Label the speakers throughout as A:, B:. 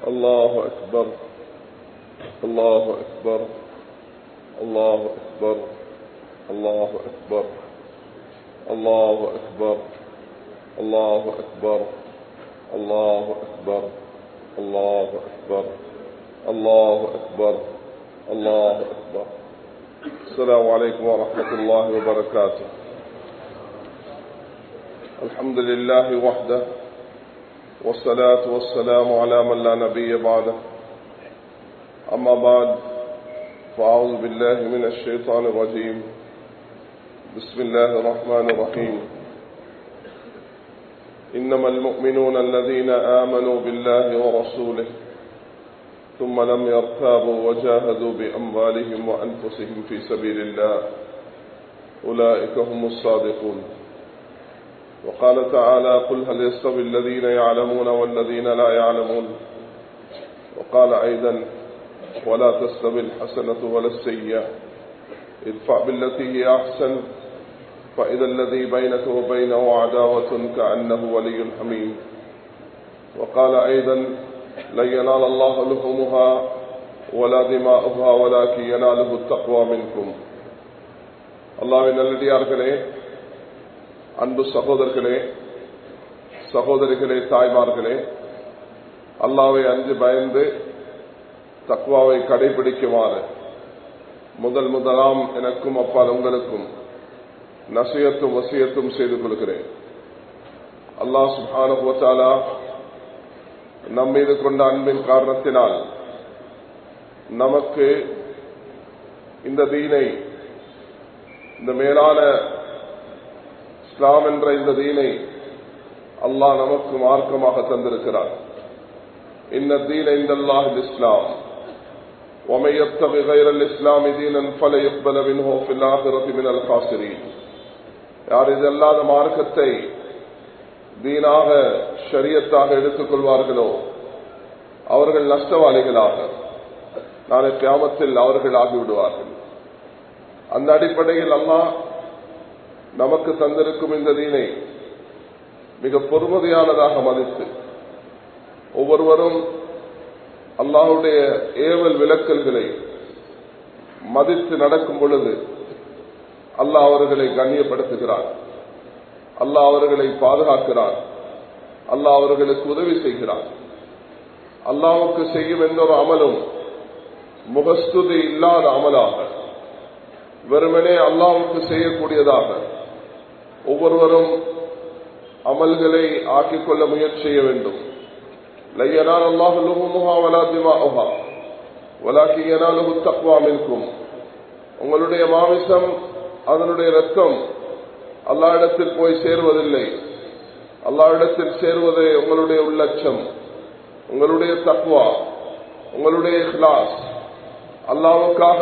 A: الله أكبر الله أكبر الله أكبر الله أكبر الله أكبر الله أكبر الله أكبر الله أكبر الله أكبر الله أكبر السلام عليكم ورحمة الله وبركاته الحمد لله وحده والصلاة والسلام على من لا نبي بعده أما بعد فأعوذ بالله من الشيطان الرجيم بسم الله الرحمن الرحيم إنما المؤمنون الذين آمنوا بالله ورسوله ثم لم يرتابوا وجاهدوا بأموالهم وأنفسهم في سبيل الله أولئك هم الصادقون وقال تعالى قل هل يستوي الذين يعلمون والذين لا يعلمون وقال أيضا ولا تستوي الحسنة ولا السيئة ادفع بالتي هي أحسن فإذا الذي بينك وبينه عداوة كأنه ولي حميم وقال أيضا لن ينال الله لحومها ولا دماؤها ولكن يناله التقوى منكم அல்லாவின் நல்லடியார்களே அன்பு சகோதரர்களே சகோதரிகளே தாய்மார்களே அல்லாவை அஞ்சு பயந்து தக்வாவை கடைபிடிக்குமாறு முதல் முதலாம் எனக்கும் அப்பால் உங்களுக்கும் நசியத்தும் வசியத்தும் செய்து கொள்கிறேன் அல்லாஹ் சுபானுவத்தாலா நம் மீது கொண்ட அன்பின் காரணத்தினால் நமக்கு இந்த தீனை இந்த மேலான இஸ்லாம் என்ற இந்த தீனை அல்லாஹ் நமக்கு மார்க்கமாக தந்திருக்கிறார் இன்ன தீன இந்த அல்லாஹ் இஸ்லாம் ومن يبتغي غير الاسلام دينا فلا يقبل منه في الاخره من الخاسرين யார் இது அல்லாத மார்க்கத்தை தீனாக ஷரியத்தாக எடுத்துக் கொள்வார்களோ அவர்கள் நஷ்டவாளிகளாக நாளை கிராமத்தில் அவர்கள் ஆகிவிடுவார்கள் அந்த அடிப்படையில் அல்லாஹ் நமக்கு தந்திருக்கும் இந்த தீனை மிக பொறுமதியானதாக மதித்து ஒவ்வொருவரும் அல்லாஹுடைய ஏவல் விளக்கல்களை மதித்து நடக்கும் பொழுது அல்லாஹ் அவர்களை கண்ணியப்படுத்துகிறார் அல்லாஹ் அவர்களை பாதுகாக்கிறார் அல்லாஹ் அவர்களுக்கு உதவி செய்கிறார் அல்லாவுக்கு செய்யும் எந்த ஒரு அமலும் முகஸ்துதி இல்லாத அமலாக வெறுமனே அல்லாவுக்கு செய்யக்கூடியதாக ஒவ்வொருவரும் அமல்களை ஆக்கிக் கொள்ள முயற்சி செய்ய வேண்டும் லையனால் அல்லாஹு லுகுமுகா வலா திமாஹா வலாக்கி எனாலுகு தக்வா மின்கும் உங்களுடைய மாமிசம் அதனுடைய ரத்தம் அல்லா இடத்தில் போய் சேர்வதில்லை அல்லா இடத்தில் சேர்வதே உங்களுடைய உள்ளட்சம் உங்களுடைய தக்வா உங்களுடைய கிளாஸ் அல்லாவுக்காக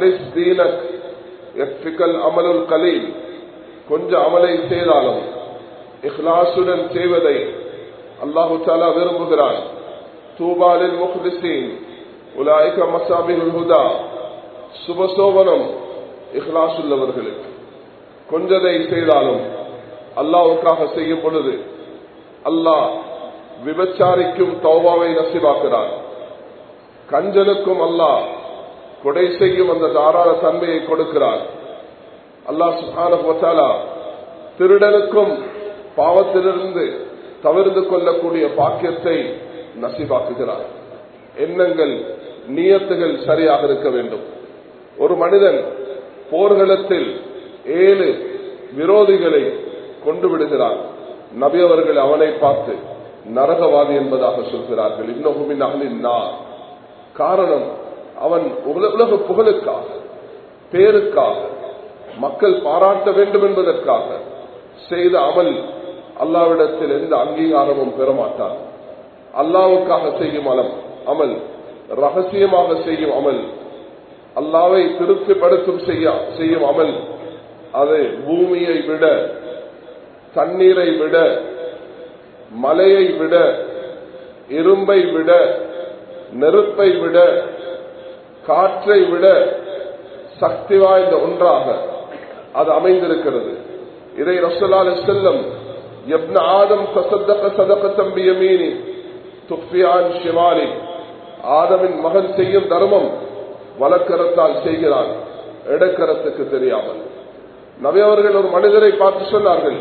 A: அமலுல் கலீல் கொஞ்சம் அமலை செய்தாலும் இஹ்லாசுடன் செய்வதை அல்லாஹு தாலா விரும்புகிறான் தூபாலில் முஹ்லிசீன் உலாய்க மசாபில் ஹுதா சுபசோபனம் இஹ்லாஸ் உள்ளவர்களுக்கு கொஞ்சதை செய்தாலும் அல்லாவுக்காக செய்யும் பொழுது அல்லாஹ் விபச்சாரிக்கும் தௌபாவை நசிவாக்குறான் கஞ்சனுக்கும் அல்லாஹ் கொடை செய்யும் அந்த தாராள தன்மையை கொடுக்கிறார் அல்லாஹ் சுகான திருடனுக்கும் பாவத்திலிருந்து தவிர்த்து கொள்ளக்கூடிய பாக்கியத்தை நசிவாக்குகிறார் எண்ணங்கள் நியத்துகள் சரியாக இருக்க வேண்டும் ஒரு மனிதன் போர்களத்தில் ஏழு விரோதிகளை கொண்டு விடுகிறார் நபி அவர்கள் அவனை பார்த்து நரகவாதி என்பதாக சொல்கிறார்கள் இன்னொகுமின் அகலின் காரணம் அவன் உலக புகழுக்காக பேருக்காக மக்கள் பாராட்ட வேண்டும் என்பதற்காக செய்த அமல் அல்லாவிடத்தில் எந்த அங்கீகாரமும் பெறமாட்டார் அல்லாவுக்காக செய்யும் அலம் அமல் ரகசியமாக செய்யும் அமல் அல்லாவை திருப்திப்படுத்தும் செய்யும் அமல் அது பூமியை விட தண்ணீரை விட மலையை விட இரும்பை விட நெருப்பை விட காற்றை விட சக்தி வாய்ந்த ஒன்றாக அது அமைந்திருக்கிறது இதை ரசலால் செல்லம் ابن آدم تصدق صدقة بيميني تخفي عن شمالي ஆதமின் மகன் செய்யும் தர்மம் வலக்கரத்தால் செய்கிறான் இடக்கரத்துக்கு தெரியாமல் நபி அவர்கள் ஒரு மனிதரை பார்த்து சொன்னார்கள்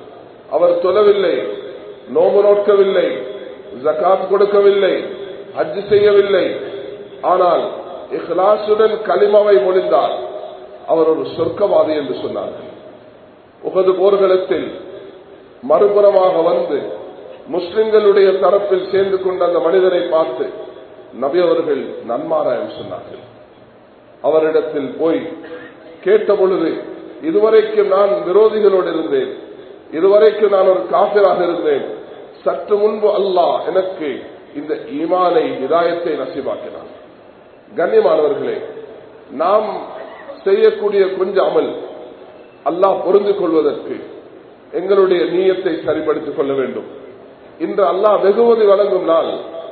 A: அவர் தொழவில்லை நோம்பு நோக்கவில்லை ஜகாத் கொடுக்கவில்லை ஹஜ் செய்யவில்லை ஆனால் இஹ்லாசுடன் களிமாவை மொழிந்தார் அவர் ஒரு சொர்க்கவாதி என்று சொன்னார்கள் உகது போர்க்களத்தில் மறுபுறமாக வந்து முஸ்லிம்களுடைய தரப்பில் சேர்ந்து கொண்ட அந்த மனிதரை பார்த்து நபி அவர்கள் நன்மாராயம் சொன்னார்கள் அவரிடத்தில் போய் கேட்ட பொழுது இதுவரைக்கும் நான் விரோதிகளோடு இருந்தேன் இதுவரைக்கும் நான் ஒரு காபிராக இருந்தேன் சற்று முன்பு அல்லாஹ் எனக்கு இந்த ஈமானை இதாயத்தை நசிவாக்கினான் கண்ணியமானவர்களே நாம் செய்யக்கூடிய கொஞ்சம் அமல் அல்லாஹ் பொருந்து கொள்வதற்கு எங்களுடைய நீயத்தை சரிப்படுத்திக் கொள்ள வேண்டும் இன்று அல்லாஹ் வெகுமதி வழங்கும் நாள்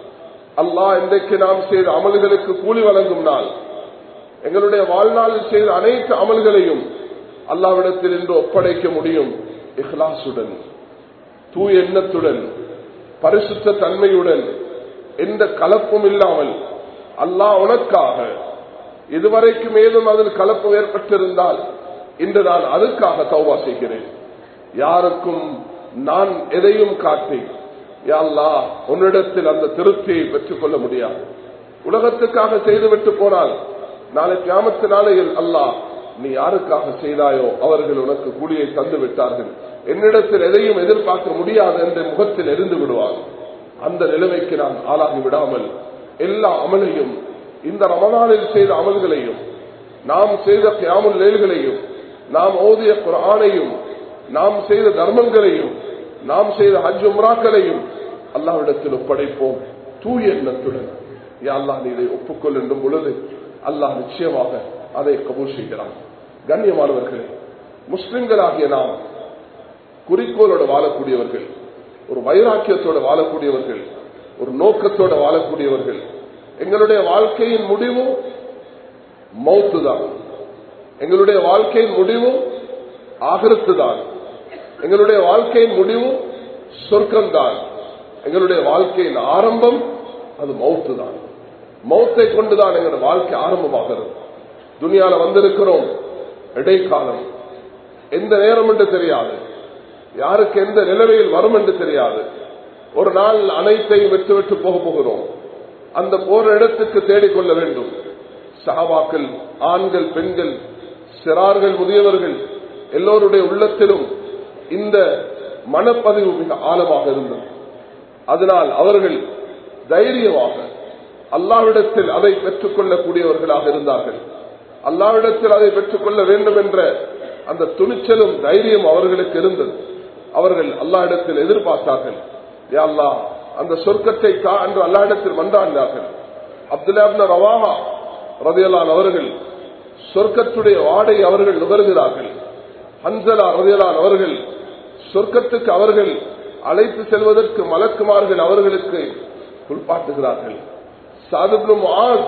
A: அல்லாஹ் இன்றைக்கு நாம் செய்த அமல்களுக்கு கூலி வழங்கும் நாள் எங்களுடைய வாழ்நாளில் செய்த அனைத்து அமல்களையும் அல்லாவிடத்தில் இன்று ஒப்படைக்க முடியும் இஹ்லாசுடன் தூய எண்ணத்துடன் பரிசுத்த தன்மையுடன் எந்த கலப்பும் இல்லாமல் அல்லாஹ் உனக்காக இதுவரைக்கும் ஏதும் அதில் கலப்பு ஏற்பட்டிருந்தால் இன்று நான் அதுக்காக தௌவா செய்கிறேன் யாருக்கும் நான் எதையும் காட்டி யாழ்லா உன்னிடத்தில் அந்த திருப்தியை பெற்றுக் கொள்ள முடியாது உலகத்துக்காக செய்துவிட்டு போனால் நாளை கிராமத்து நாளையில் அல்லாஹ் நீ யாருக்காக செய்தாயோ அவர்கள் உனக்கு கூலியை தந்து விட்டார்கள் என்னிடத்தில் எதையும் எதிர்பார்க்க முடியாது என்ற முகத்தில் எரிந்து விடுவார் அந்த நிலைமைக்கு நான் ஆளாகி விடாமல் எல்லா அமலையும் இந்த ரமதானில் செய்த அமல்களையும் நாம் செய்த கியாமுல் லேல்களையும் நாம் ஓதிய குரானையும் நாம் செய்த தர்மங்களையும் நாம் செய்த ஹஜ் உம்ராக்களையும் அல்லாவிடத்தில் ஒப்படைப்போம் தூய எண்ணத்துடன் யா அல்லாஹ் நீ இதை ஒப்புக்கொள் என்றும் பொழுது அல்லாஹ் நிச்சயமாக அதை கபூல் செய்கிறான் கண்ணியமானவர்களே முஸ்லிம்களாகிய நாம் குறிக்கோளோட வாழக்கூடியவர்கள் ஒரு வைராக்கியத்தோட வாழக்கூடியவர்கள் ஒரு நோக்கத்தோட வாழக்கூடியவர்கள் எங்களுடைய வாழ்க்கையின் முடிவும் மௌத்து தான் எங்களுடைய வாழ்க்கையின் முடிவும் ஆகிரத்து தான் எங்களுடைய வாழ்க்கையின் முடிவும் சொர்க்கம்தான் எங்களுடைய வாழ்க்கையின் ஆரம்பம் அது மௌத்து தான் மௌத்தை கொண்டுதான் எங்களுடைய வாழ்க்கை ஆரம்பமாகிறது துணியால வந்திருக்கிறோம் இடைக்காலம் எந்த நேரம் என்று தெரியாது யாருக்கு எந்த நிலைமையில் வரும் என்று தெரியாது ஒரு நாள் அனைத்தையும் விட்டு விட்டு போக போகிறோம் அந்த போற இடத்துக்கு தேடிக்கொள்ள வேண்டும் சகாபாக்கள் ஆண்கள் பெண்கள் சிறார்கள் முதியவர்கள் எல்லோருடைய உள்ளத்திலும் இந்த மனப்பதிவு மிக ஆழமாக இருந்தது அதனால் அவர்கள் தைரியமாக அல்லாவிடத்தில் அதை பெற்றுக் கொள்ளக்கூடியவர்களாக இருந்தார்கள் அல்லாவிடத்தில் அதை பெற்றுக் கொள்ள வேண்டும் என்ற அந்த துணிச்சலும் தைரியம் அவர்களுக்கு இருந்தது அவர்கள் அல்லாவிடத்தில் எதிர்பார்த்தார்கள் யா அல்லாஹ் அந்த சொர்க்கத்தை தா என்று அல்லாவிடத்தில் மன்றாடினார்கள் அப்துல்லா ரவாஹா ரதியலான் அவர்கள் சொர்க்கத்துடைய வாடை அவர்கள் நுகர்கிறார்கள் ஹன்சலா ரதியலான் அவர்கள் சொர்க்கத்துக்கு அவர்கள் அழைத்து செல்வதற்கு மலக்குமார்கள் அவர்களுக்கு குளிப்பாட்டுகிறார்கள் சாதுப்ளும்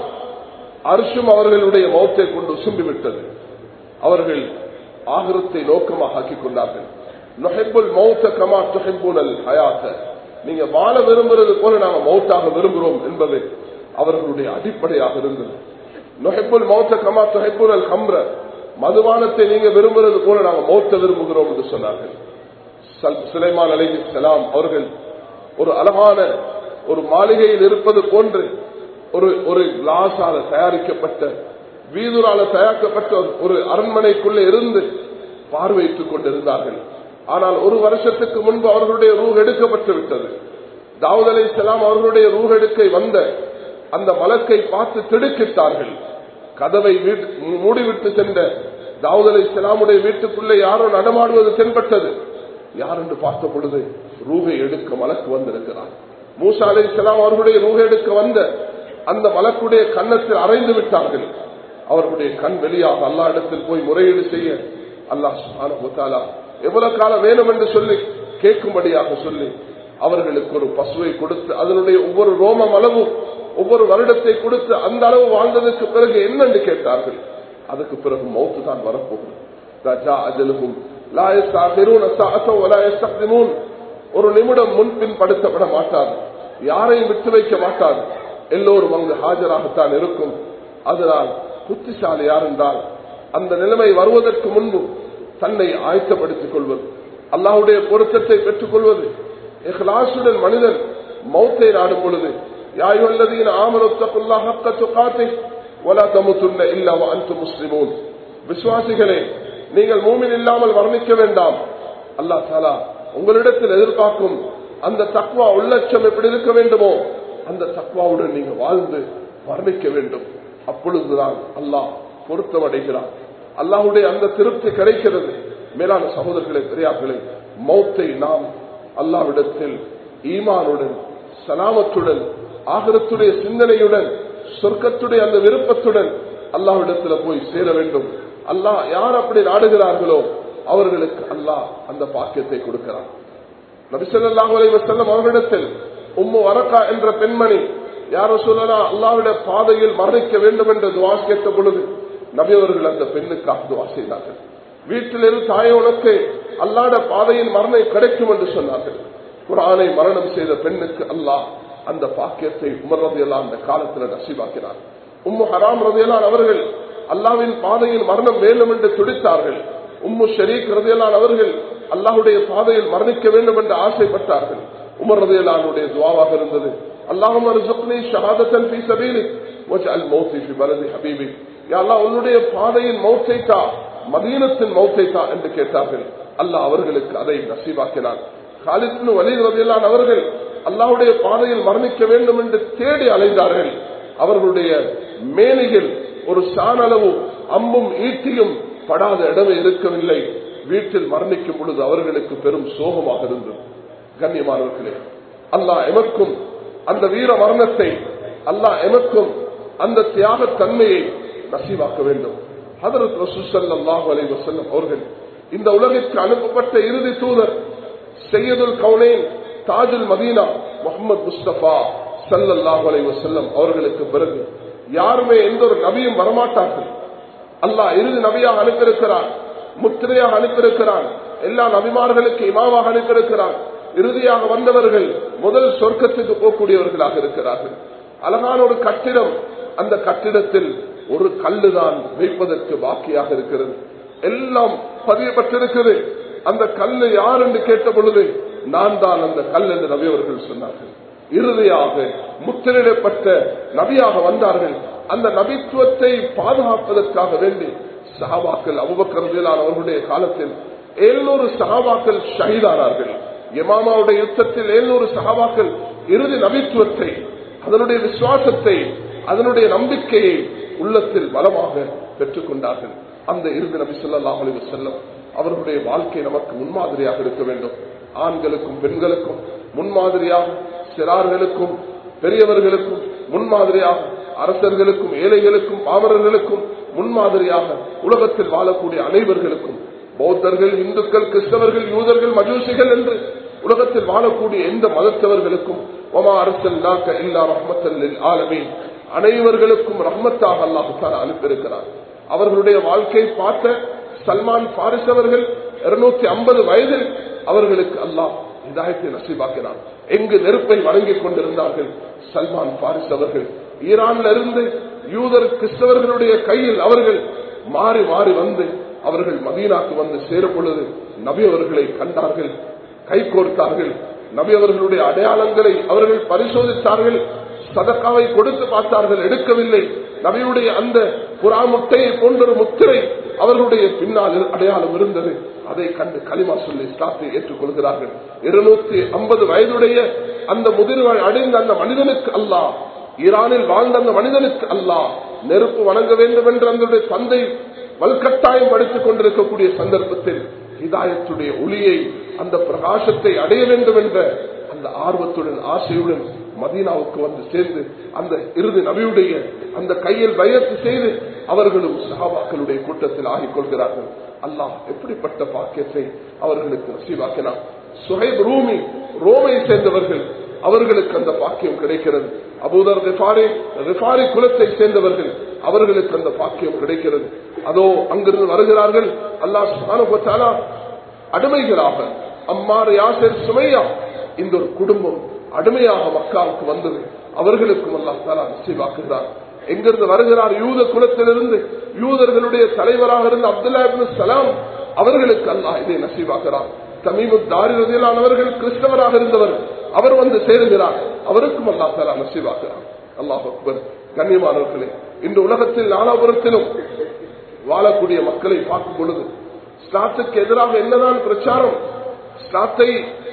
A: அரிசும் அவர்களுடைய மௌத்தை கொண்டு சும்பிவிட்டது அவர்கள் ஆகிரத்தை நோக்கமாக ஆக்கிக் கொண்டார்கள் நொஹெப்புல் மௌத்த கமா தொஹெப்புனல் ஹயாத்த நீங்க வாழ விரும்புறது போல நாங்க மௌத்தாக விரும்புகிறோம் என்பது அவர்களுடைய அடிப்படையாக இருந்தது நொஹெப்புல் மௌத்த கமா தொஹெப்புனல் ஹம்ர மதுபானத்தை நீங்க விரும்புறது போல நாங்க மௌத்த விரும்புகிறோம் என்று சொன்னார்கள் சுலைமான் அலஹி சலாம் அவர்கள் ஒரு அழகான ஒரு மாளிகையில் இருப்பது போன்று ஒரு ஒரு கிளாஸால தயாரிக்கப்பட்ட வீதுரால தயாரிக்கப்பட்ட ஒரு அரண்மனைக்குள்ளே இருந்து பார்வையிட்டுக் கொண்டிருந்தார்கள் ஆனால் ஒரு வருஷத்துக்கு முன்பு அவர்களுடைய ரூஹ் எடுக்கப்பட்டு விட்டது தாவூத் அலி இஸ்லாம் அவர்களுடைய ரூஹ் எடுக்கை வந்த அந்த மலக்கை பார்த்து திடுக்கிட்டார்கள் கதவை மூடிவிட்டு சென்ற தாவூத் அலி இஸ்லாமுடைய வீட்டுக்குள்ளே யாரோ நடமாடுவது தென்பட்டது யார் என்று பார்த்த பொழுது ரூகை எடுக்க மலக்கு வந்திருக்கிறார் மூசா அலி இஸ்லாம் அவர்களுடைய ரூகை எடுக்க வந்த அந்த மலக்குடைய கன்னத்தில் அரைந்து விட்டார்கள் அவர்களுடைய கண் வெளியாக அல்லா இடத்தில் போய் முறையீடு செய்ய அல்லாஹ் எவ்வளவு காலம் வேணும் என்று சொல்லி கேட்கும்படியாக சொல்லி அவர்களுக்கு ஒரு பசுவை கொடுத்து அதனுடைய ஒவ்வொரு ரோமம் அளவும் ஒவ்வொரு வருடத்தை கொடுத்து அந்த அளவு வாழ்ந்ததற்கு பிறகு என்னென்று கேட்டார்கள் அதுக்கு பிறகு மௌத்து தான் வரப்போகுது ராஜா அஜலுகும் ஒரு நிமிடம் முன்பின் படுத்தப்பட மாட்டார் யாரையும் விட்டு வைக்க மாட்டார் எல்லோரும் அங்கு ஆஜராகத்தான் இருக்கும் அதனால் புத்திசாலி யார் என்றால் அந்த நிலைமை வருவதற்கு முன்பு தன்னை ஆயத்தப்படுத்திக் கொள்வது அல்லாஹுடைய பொருத்தத்தை பெற்றுக் கொள்வது இஹ்லாசுடன் மனிதன் மௌத்தை நாடும் பொழுது யாயுள்ளதீன் ஆமனொத்தகுல்லா ஹக்க துக்காத்தை ஒலா தமுத்துள்ள இல்லா அன்பு முஸ்லிமூன் விசுவாசிகளே நீங்கள் மூமின் இல்லாமல் வர்ணிக்க வேண்டாம் அல்லா தாலா உங்களிடத்தில் எதிர்பார்க்கும் அந்த தக்வா உள்ளட்சம் எப்படி இருக்க வேண்டுமோ அந்த தக்வாவுடன் நீங்க வாழ்ந்து வர்ணிக்க வேண்டும் அப்பொழுதுதான் அல்லாஹ் பொருத்தம் அடைகிறான் அல்லாஹுடைய அந்த திருப்தி கிடைக்கிறது மேலான சகோதரர்களே பெரியார்களே மௌத்தை நாம் அல்லாவிடத்தில் ஈமானுடன் சலாமத்துடன் ஆகரத்துடைய சிந்தனையுடன் சொர்க்கத்துடைய அந்த விருப்பத்துடன் அல்லாவிடத்தில் போய் சேர வேண்டும் அல்லாஹ் யார் அப்படி நாடுகிறார்களோ அவர்களுக்கு அல்லாஹ் அந்த பாக்கியத்தை கொடுக்கிறார் நபிசல்லாஹு அலைவசல்லம் அவர்களிடத்தில் உம்மு வரக்கா என்ற பெண்மணி யாரோ சொல்லலாம் அல்லாவிட பாதையில் மரணிக்க வேண்டும் என்ற துவா கேட்ட பொழுது நபி அவர்கள் அந்த பெண்ணுக்காக துவா செய்தார்கள் வீட்டிலிருந்து தாயை உனக்கு அல்லாட பாதையில் மரணம் கிடைக்கும் என்று சொன்னார்கள் குரானை மரணம் செய்த பெண்ணுக்கு அல்லாஹ் அந்த பாக்கியத்தை உமர் ரதையெல்லாம் அந்த காலத்தில் நசீபாக்கினார் உம்மு ஹராம் ரதையெல்லாம் அவர்கள் அல்லாவின் பாதையில் மரணம் வேண்டும் என்று துடித்தார்கள் உம்மு ஷரீக் ரதையெல்லாம் அவர்கள் அல்லாஹுடைய பாதையில் மரணிக்க வேண்டும் என்று ஆசைப்பட்டார்கள் உமர் ரதையலானுடைய துவாவாக இருந்தது அல்லாஹும் ஷஹாதத்தன் பி சபீலி வஜ்அல் மௌத்தி ஃபி பலதி ஹபீபி யா அல்லாஹ் உன்னுடைய பாதையின் மௌத்தை தா மதீனத்தின் மௌத்தை தா என்று கேட்டார்கள் அல்லாஹ் அவர்களுக்கு அதை நசீபாக்கினான் காலித்னு வலீத் ரதியல்லான் அவர்கள் அல்லாஹுடைய பாதையில் மரணிக்க வேண்டும் என்று தேடி அலைந்தார்கள் அவர்களுடைய மேனிகள் ஒரு சானளவு அம்பும் ஈட்டியும் படாத இடமே இருக்கவில்லை வீட்டில் மரணிக்கும் பொழுது அவர்களுக்கு பெரும் சோகமாக இருந்தது கண்ணியமானவர்களே அல்லாஹ் எமக்கும் அந்த வீர மரணத்தை அல்லாஹ் எமக்கும் அந்த தியாக தன்மையை நசீவாக்க வேண்டும் ஹதரத் ரசூசல்லாஹு அலை வசல்லம் அவர்கள் இந்த உலகிற்கு அனுப்பப்பட்ட இறுதி தூதர் செய்யதுல் கவுனேன் தாஜுல் மதீனா முகமது முஸ்தபா சல்லல்லாஹு அலை வசல்லம் அவர்களுக்கு பிறகு யாருமே எந்த ஒரு நபியும் வரமாட்டார்கள் அல்லாஹ் இறுதி நபியாக அனுப்பியிருக்கிறார் முத்திரையாக அனுப்பியிருக்கிறான் எல்லா நபிமார்களுக்கு இமாமாக அனுப்பியிருக்கிறான் இறுதியாக வந்தவர்கள் முதல் சொர்க்கத்துக்கு போகக்கூடியவர்களாக இருக்கிறார்கள் அழகான ஒரு கட்டிடம் அந்த கட்டிடத்தில் ஒரு கல்லுதான் வைப்பதற்கு பாக்கியாக இருக்கிறது எல்லாம் பதியப்பட்டிருக்கிறது அந்த கல்லு யார் என்று கேட்ட பொழுது நான் தான் அந்த கல் என்று நபி அவர்கள் சொன்னார்கள் இறுதியாக முத்திரிடப்பட்ட நபியாக வந்தார்கள் அந்த நபித்துவத்தை பாதுகாப்பதற்காக வேண்டி சஹாபாக்கள் அபுபக்கரதிலான அவர்களுடைய காலத்தில் எழுநூறு சஹாபாக்கள் ஷஹீதானார்கள் யமாமாவுடைய யுத்தத்தில் எழுநூறு சஹாபாக்கள் இறுதி நபித்துவத்தை அதனுடைய விசுவாசத்தை அதனுடைய நம்பிக்கையை உள்ளத்தில் பலமாக பெற்றுக் கொண்டார்கள் அந்த இறுதி நபி சொல்லாஹ் அலி செல்லம் அவர்களுடைய வாழ்க்கை நமக்கு முன்மாதிரியாக இருக்க வேண்டும் ஆண்களுக்கும் பெண்களுக்கும் முன்மாதிரியாக சிறார்களுக்கும் பெரியவர்களுக்கும் முன்மாதிரியாக அரசர்களுக்கும் ஏழைகளுக்கும் பாமரர்களுக்கும் முன்மாதிரியாக உலகத்தில் வாழக்கூடிய அனைவர்களுக்கும் பௌத்தர்கள் இந்துக்கள் கிறிஸ்தவர்கள் யூதர்கள் மஜூசிகள் என்று உலகத்தில் வாழக்கூடிய எந்த மதத்தவர்களுக்கும் ஒமா அரசல் நாக்க இல்லா ரஹ்மத்தல் ஆலமே அனைவர்களுக்கும் ரஹ்மத்தாக அல்லாஹால அனுப்பியிருக்கிறார் அவர்களுடைய வாழ்க்கையை பார்த்த சல்மான் பாரிஸ் அவர்கள் இருநூத்தி ஐம்பது வயதில் அவர்களுக்கு அல்லாஹ் இதாயத்தை நசீபாக்கினார் எங்கு நெருப்பை வழங்கிக் கொண்டிருந்தார்கள் சல்மான் பாரிஸ் அவர்கள் ஈரான்ல இருந்து யூதர் கிறிஸ்தவர்களுடைய கையில் அவர்கள் மாறி மாறி வந்து அவர்கள் மதீனாக்கு வந்து சேரும் பொழுது நபி அவர்களை கண்டார்கள் கை கோர்த்தார்கள் நபி அவர்களுடைய அடையாளங்களை அவர்கள் பரிசோதித்தார்கள் சதக்காவை கொடுத்து பார்த்தார்கள் எடுக்கவில்லை நபியுடைய அந்த புறா முட்டையை போன்றொரு முத்திரை அவர்களுடைய பின்னால் அடையாளம் இருந்தது அதை கண்டு களிமா சொல்லி ஸ்டாத்தை ஏற்றுக்கொள்கிறார்கள் இருநூத்தி ஐம்பது வயதுடைய அந்த முதிர்வை அடைந்த அந்த மனிதனுக்கு அல்லாஹ் ஈரானில் வாழ்ந்த அந்த மனிதனுக்கு அல்லாஹ் நெருப்பு வணங்க வேண்டும் என்று அந்த தந்தை வல்கட்டாயம் படித்துக் கொண்டிருக்கக்கூடிய சந்தர்ப்பத்தில் ஹிதாயத்துடைய ஒளியை அந்த பிரகாசத்தை அடைய வேண்டும் என்ற அந்த ஆர்வத்துடன் ஆசையுடன் மதீனாவுக்கு வந்து சேர்ந்து அந்த இறுதி நபியுடைய அந்த கையில் பயத்து செய்து அவர்களும் சகாபாக்களுடைய கூட்டத்தில் ஆகிக் கொள்கிறார்கள் அல்லாஹ் எப்படிப்பட்ட பாக்கியத்தை அவர்களுக்கு நசீவாக்கினார் சுஹைப் ரூமி ரோமை சேர்ந்தவர்கள் அவர்களுக்கு அந்த பாக்கியம் கிடைக்கிறது அபூதர் ரிஃபாரி ரிஃபாரி குலத்தை சேர்ந்தவர்கள் அவர்களுக்கு அந்த பாக்கியம் கிடைக்கிறது அதோ அங்கிருந்து வருகிறார்கள் அல்லாஹ் அடிமைகளாக அம்மாறு யாசர் சுமையா இந்த ஒரு குடும்பம் அடிமையாக மக்காவுக்கு வந்தது அவர்களுக்கும் அல்லாஹ் தாலா நசீவாக்குகிறார் எங்கிருந்து வருகிறார் யூத குலத்திலிருந்து யூதர்களுடைய தலைவராக இருந்த அப்துல்லா இப்னு சலாம் அவர்களுக்கு அல்லாஹ் இதை நசீவாக்குறார் தமீமு தாரிரதியிலானவர்கள் கிறிஸ்தவராக இருந்தவர் அவர் வந்து சேருகிறார் அவருக்கும் அல்லா தாலா நசீவாக்குறார் அல்லாஹ் அக்பர் கண்ணியமானவர்களே இந்த உலகத்தில் நாலாபுரத்திலும் வாழக்கூடிய மக்களை பார்க்கும் பொழுது ஸ்லாத்துக்கு எதிராக என்னதான் பிரச்சாரம் ஸ்லாத்தை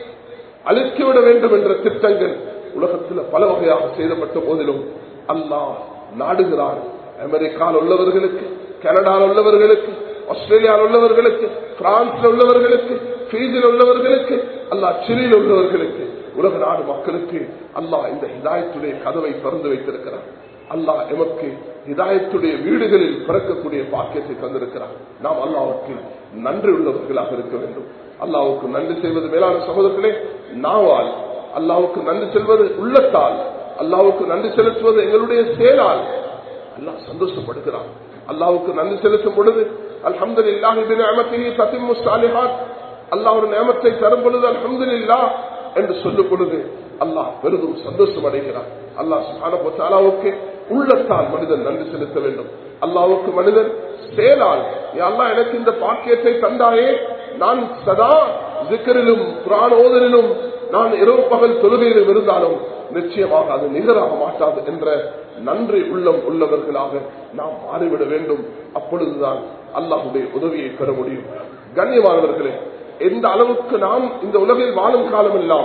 A: அழித்துவிட வேண்டும் என்ற திட்டங்கள் உலகத்தில் பல வகையாக செய்யப்பட்ட போதிலும் அல்லாஹ் நாடுகிறார் அமெரிக்காவில் உள்ளவர்களுக்கு கனடாவில் உள்ளவர்களுக்கு ஆஸ்திரேலியாவில் உள்ளவர்களுக்கு பிரான்சில் உள்ளவர்களுக்கு பீஜில் உள்ளவர்களுக்கு அல்லாஹ் சிலியில் உள்ளவர்களுக்கு உலக நாடு மக்களுக்கு அல்லாஹ் இந்த ஹிதாயத்துடைய கதவை திறந்து வைத்திருக்கிறார் அல்லாஹ் எமக்கு ஹிதாயத்துடைய வீடுகளில் பிறக்கக்கூடிய பாக்கியத்தை தந்திருக்கிறார் நாம் அல்லாவுக்கு நன்றி உள்ளவர்களாக இருக்க வேண்டும் அல்லாவுக்கு நன்றி செய்வது மேலான சகோதரர்களே நாவால் அல்லாவுக்கு நன்றி செல்வது உள்ளத்தால் அல்லாவுக்கு நன்றி செலுத்துவது எங்களுடைய செயலால் அல்லாஹ் சந்தோஷப்படுகிறார் அல்லாவுக்கு நன்றி செலுத்தும் பொழுது அல்ஹம்து இல்லாஹி சத்திமு சாலிஹாத் அல்லாஹ் ஒரு நியமத்தை தரும் பொழுது அல்ஹம்து என்று சொல்லும் பொழுது அல்லாஹ் பெரிதும் சந்தோஷம் அடைகிறார் அல்லாஹ் சுகானவுக்கு உள்ளத்தால் மனிதன் நன்றி செலுத்த வேண்டும் அல்லாவுக்கு மனிதன் செயலால் அல்லா எனக்கு இந்த பாக்கியத்தை தந்தாயே நான் சதா சிக்கரிலும் புராண ஓதலிலும் நான் இரவு பகல் தொழுகையிலும் இருந்தாலும் நிச்சயமாக அது நிகராக மாட்டாது என்ற நன்றி உள்ளம் உள்ளவர்களாக நாம் மாறிவிட வேண்டும் அப்பொழுதுதான் அல்லாஹுடைய உதவியை பெற முடியும் கண்ணியமானவர்களே எந்த அளவுக்கு நாம் இந்த உலகில் வாழும் காலம் எல்லாம்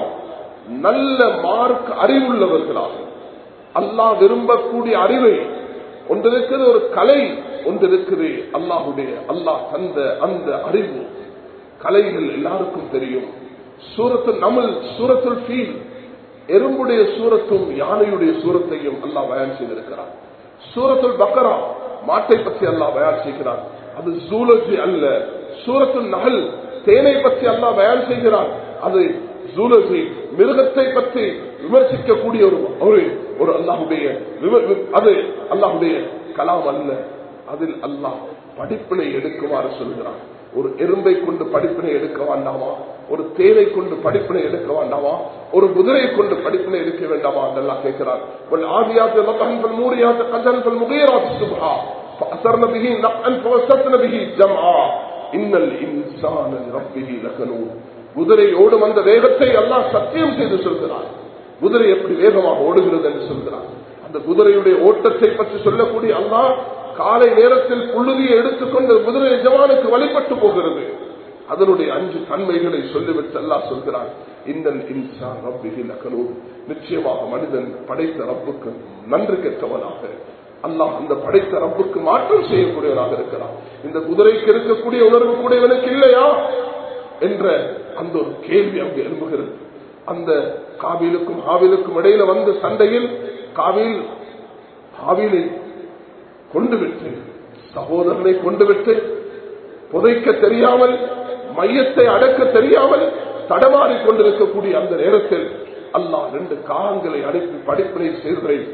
A: நல்ல மார்க் அறிவுள்ளவர்களாக அல்லாஹ் விரும்பக்கூடிய அறிவை ஒன்றிருக்கிறது ஒரு கலை ஒன்றிருக்குது அல்லாஹுடைய அல்லாஹ் தந்த அந்த அறிவு கலைகள் எல்லாருக்கும் தெரியும் சூரத்து நமல் சூரத்துல் ஃபீல் எறும்புடைய சூரத்தும் யானையுடைய சூரத்தையும் அல்லாஹ் பயன் செய்திருக்கிறார் சூரத்துல் பக்கரா மாட்டை பற்றி அல்லாஹ் பயன் செய்கிறார் அது ஜூலஜி அல்ல சூரத்துல் நகல் தேனை பற்றி அல்லாஹ் பயன் செய்கிறார் அது ஜூலஜி மிருகத்தை பற்றி விமர்சிக்கக்கூடிய ஒரு ஒரு ஒரு அல்லாஹுடைய அது அல்லாஹுடைய கலாம் அல்ல அதில் அல்லாஹ் படிப்பினை எடுக்குமாறு சொல்கிறான் ஒரு எறும்பை கொண்டு படிப்பினை எடுக்க வேண்டாமா ஒரு தேனை கொண்டு படிப்பினை எடுக்க வேண்டாமா ஒரு குதிரை கொண்டு படிப்பினை எடுக்க வேண்டாமா அதெல்லாம் கேட்கிறார் ஆதியாத்து மூரியாத்து கஜன் முகையராத்து சுபா فأثرن به نقعا فوسطن به جمعا إن الإنسان لربه لكنون குதிரை ஓடும் அந்த வேகத்தை எல்லாம் சத்தியம் செய்து சொல்கிறார் குதிரை எப்படி வேகமாக ஓடுகிறது என்று சொல்கிறார் அந்த குதிரையுடைய ஓட்டத்தை பற்றி சொல்லக்கூடிய அல்லா காலை நேரத்தில் புழுதியை எடுத்துக்கொண்டு குதிரை எஜமானுக்கு வழிபட்டு போகிறது அதனுடைய அஞ்சு தன்மைகளை சொல்லிவிட்டு அல்லா சொல்கிறார் இந்த இன்சான் ரப்பிகி லக்கனூர் நிச்சயமாக மனிதன் படைத்த ரப்புக்கு நன்றி கெட்டவனாக அல்லாஹ் அந்த படைத்த ரப்புக்கு மாற்றம் செய்யக்கூடியவனாக இருக்கிறான் இந்த குதிரைக்கு இருக்கக்கூடிய உணர்வு கூட இவனுக்கு இல்லையா என்ற அந்த ஒரு கேள்வி அங்கு எழும்புகிறது அந்த காவிலுக்கும் ஆவிலுக்கும் இடையில வந்த சண்டையில் காவில் ஆவிலை கொண்டு விட்டு சகோதரனை கொண்டு விட்டு புதைக்க தெரியாமல் மையத்தை அடக்க தெரியாமல் தடமாறி கொண்டிருக்கக்கூடிய அந்த நேரத்தில் அல்லாஹ் ரெண்டு காகங்களை அனுப்பி படிப்பினை செய்கிறேன்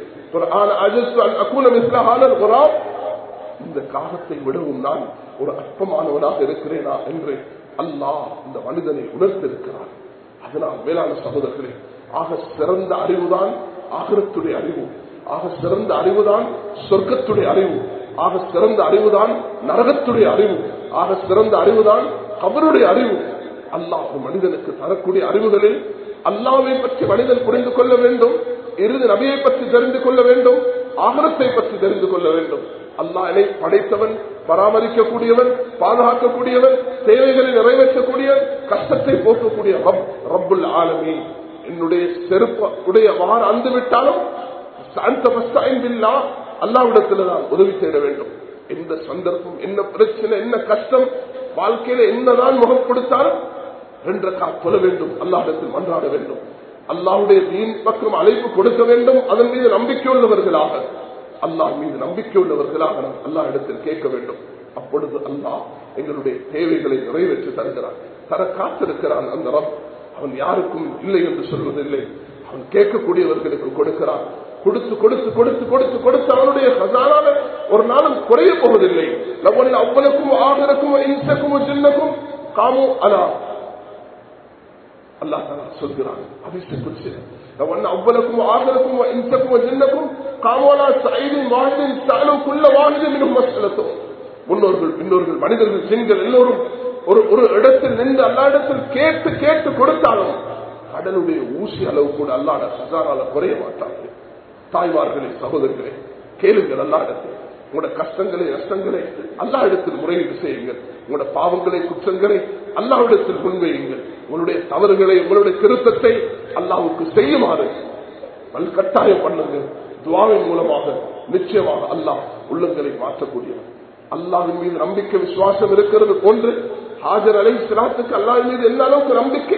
A: இந்த காகத்தை விடவும் நான் ஒரு அற்பமானவனாக இருக்கிறேனா என்று அல்லாஹ் இந்த மனிதனை உணர்த்திருக்கிறார் அதனால் மேலான சகோதரர்களே ஆக சிறந்த அறிவுதான் ஆகரத்துடைய அறிவு ஆக சிறந்த அறிவுதான் சொர்க்கத்துடைய அறிவு ஆக சிறந்த அறிவுதான் நரகத்துடைய அறிவு ஆக சிறந்த அறிவுதான் கபருடைய அறிவு அல்லாஹ் ஒரு மனிதனுக்கு தரக்கூடிய அறிவுகளில் அல்லாவை பற்றி மனிதன் புரிந்து கொள்ள வேண்டும் இறுதி நபியை பற்றி தெரிந்து கொள்ள வேண்டும் ஆகரத்தை பற்றி தெரிந்து கொள்ள வேண்டும் அல்லாஹ் என்னை படைத்தவன் பராமரிக்கக்கூடியவன் பாதுகாக்கக்கூடியவன் தேவைகளை நிறைவேற்றக்கூடியவன் கஷ்டத்தை போக்கக்கூடிய ரப் ரப்புல் ஆலமி என்னுடைய செருப்பு உடைய வார அந்து விட்டாலும் அல்லாவிடத்துல தான் உதவி செய்ய வேண்டும் எந்த சந்தர்ப்பம் என்ன பிரச்சனை என்ன கஷ்டம் வாழ்க்கையில என்னதான் முகம் கொடுத்தாலும் ரெண்டு சொல்ல வேண்டும் அல்லாஹிடத்தில் மன்றாட வேண்டும் அல்லாவுடைய தீன் பக்கம் அழைப்பு கொடுக்க வேண்டும் அதன் மீது நம்பிக்கை உள்ளவர்களாக அல்லாஹ் மீது நம்பிக்கை உள்ளவர்களாக நாம் அல்லா இடத்தில் கேட்க வேண்டும் அப்பொழுது அல்லாஹ் எங்களுடைய தேவைகளை நிறைவேற்றி தருகிறான் தர காத்திருக்கிறான் அந்த ரப் அவன் யாருக்கும் இல்லை என்று சொல்வதில்லை அவன் கேட்கக்கூடியவர்களுக்கு கொடுக்கிறான் கொடுத்து கொடுத்து கொடுத்து கொடுத்து கொடுத்து அவனுடைய ஹசானால ஒரு நாளும் குறைய போவதில்லை நம்முடைய அவ்வளவுக்கும் ஆகருக்கும் இன்சக்கும் சின்னக்கும் காமோ அலா அல்லாஹ் தாலா சொல்கிறான் அதிர்ஷ்ட குறிச்சு அவ்வளவுக்கும் ஆகலுக்கும் இன்சக்கும் ஜின்னக்கும் காமோனா சைதின் வாழ்வின் சாலுக்குள்ள வாழ்வின் மிகவும் மசலத்தும் முன்னோர்கள் பின்னோர்கள் மனிதர்கள் பெண்கள் எல்லோரும் ஒரு ஒரு இடத்தில் நின்று அல்லா இடத்தில் கேட்டு கேட்டு கொடுத்தாலும் கடலுடைய ஊசி அளவு கூட அல்லாட சசாரால குறைய மாட்டார்கள் தாய்மார்களே சகோதரர்களே கேளுங்கள் அல்லா இடத்தில் உங்களோட கஷ்டங்களை நஷ்டங்களை அல்லா இடத்தில் முறையீடு செய்யுங்கள் உங்களோட பாவங்களை குற்றங்களை அல்லாவிடத்தில் முன்வையுங்கள் உங்களுடைய தவறுகளை உங்களுடைய திருத்தத்தை அல்லாவுக்கு செய்யுமாறு நல் கட்டாயம் பண்ணுங்கள் துவாவின் மூலமாக நிச்சயமாக அல்லாஹ் உள்ளங்களை மாற்றக்கூடியவர் அல்லாவின் மீது நம்பிக்கை விசுவாசம் இருக்கிறது போன்று ஹாஜர் அலை சிராத்துக்கு அல்லாவின் மீது எந்த அளவுக்கு நம்பிக்கை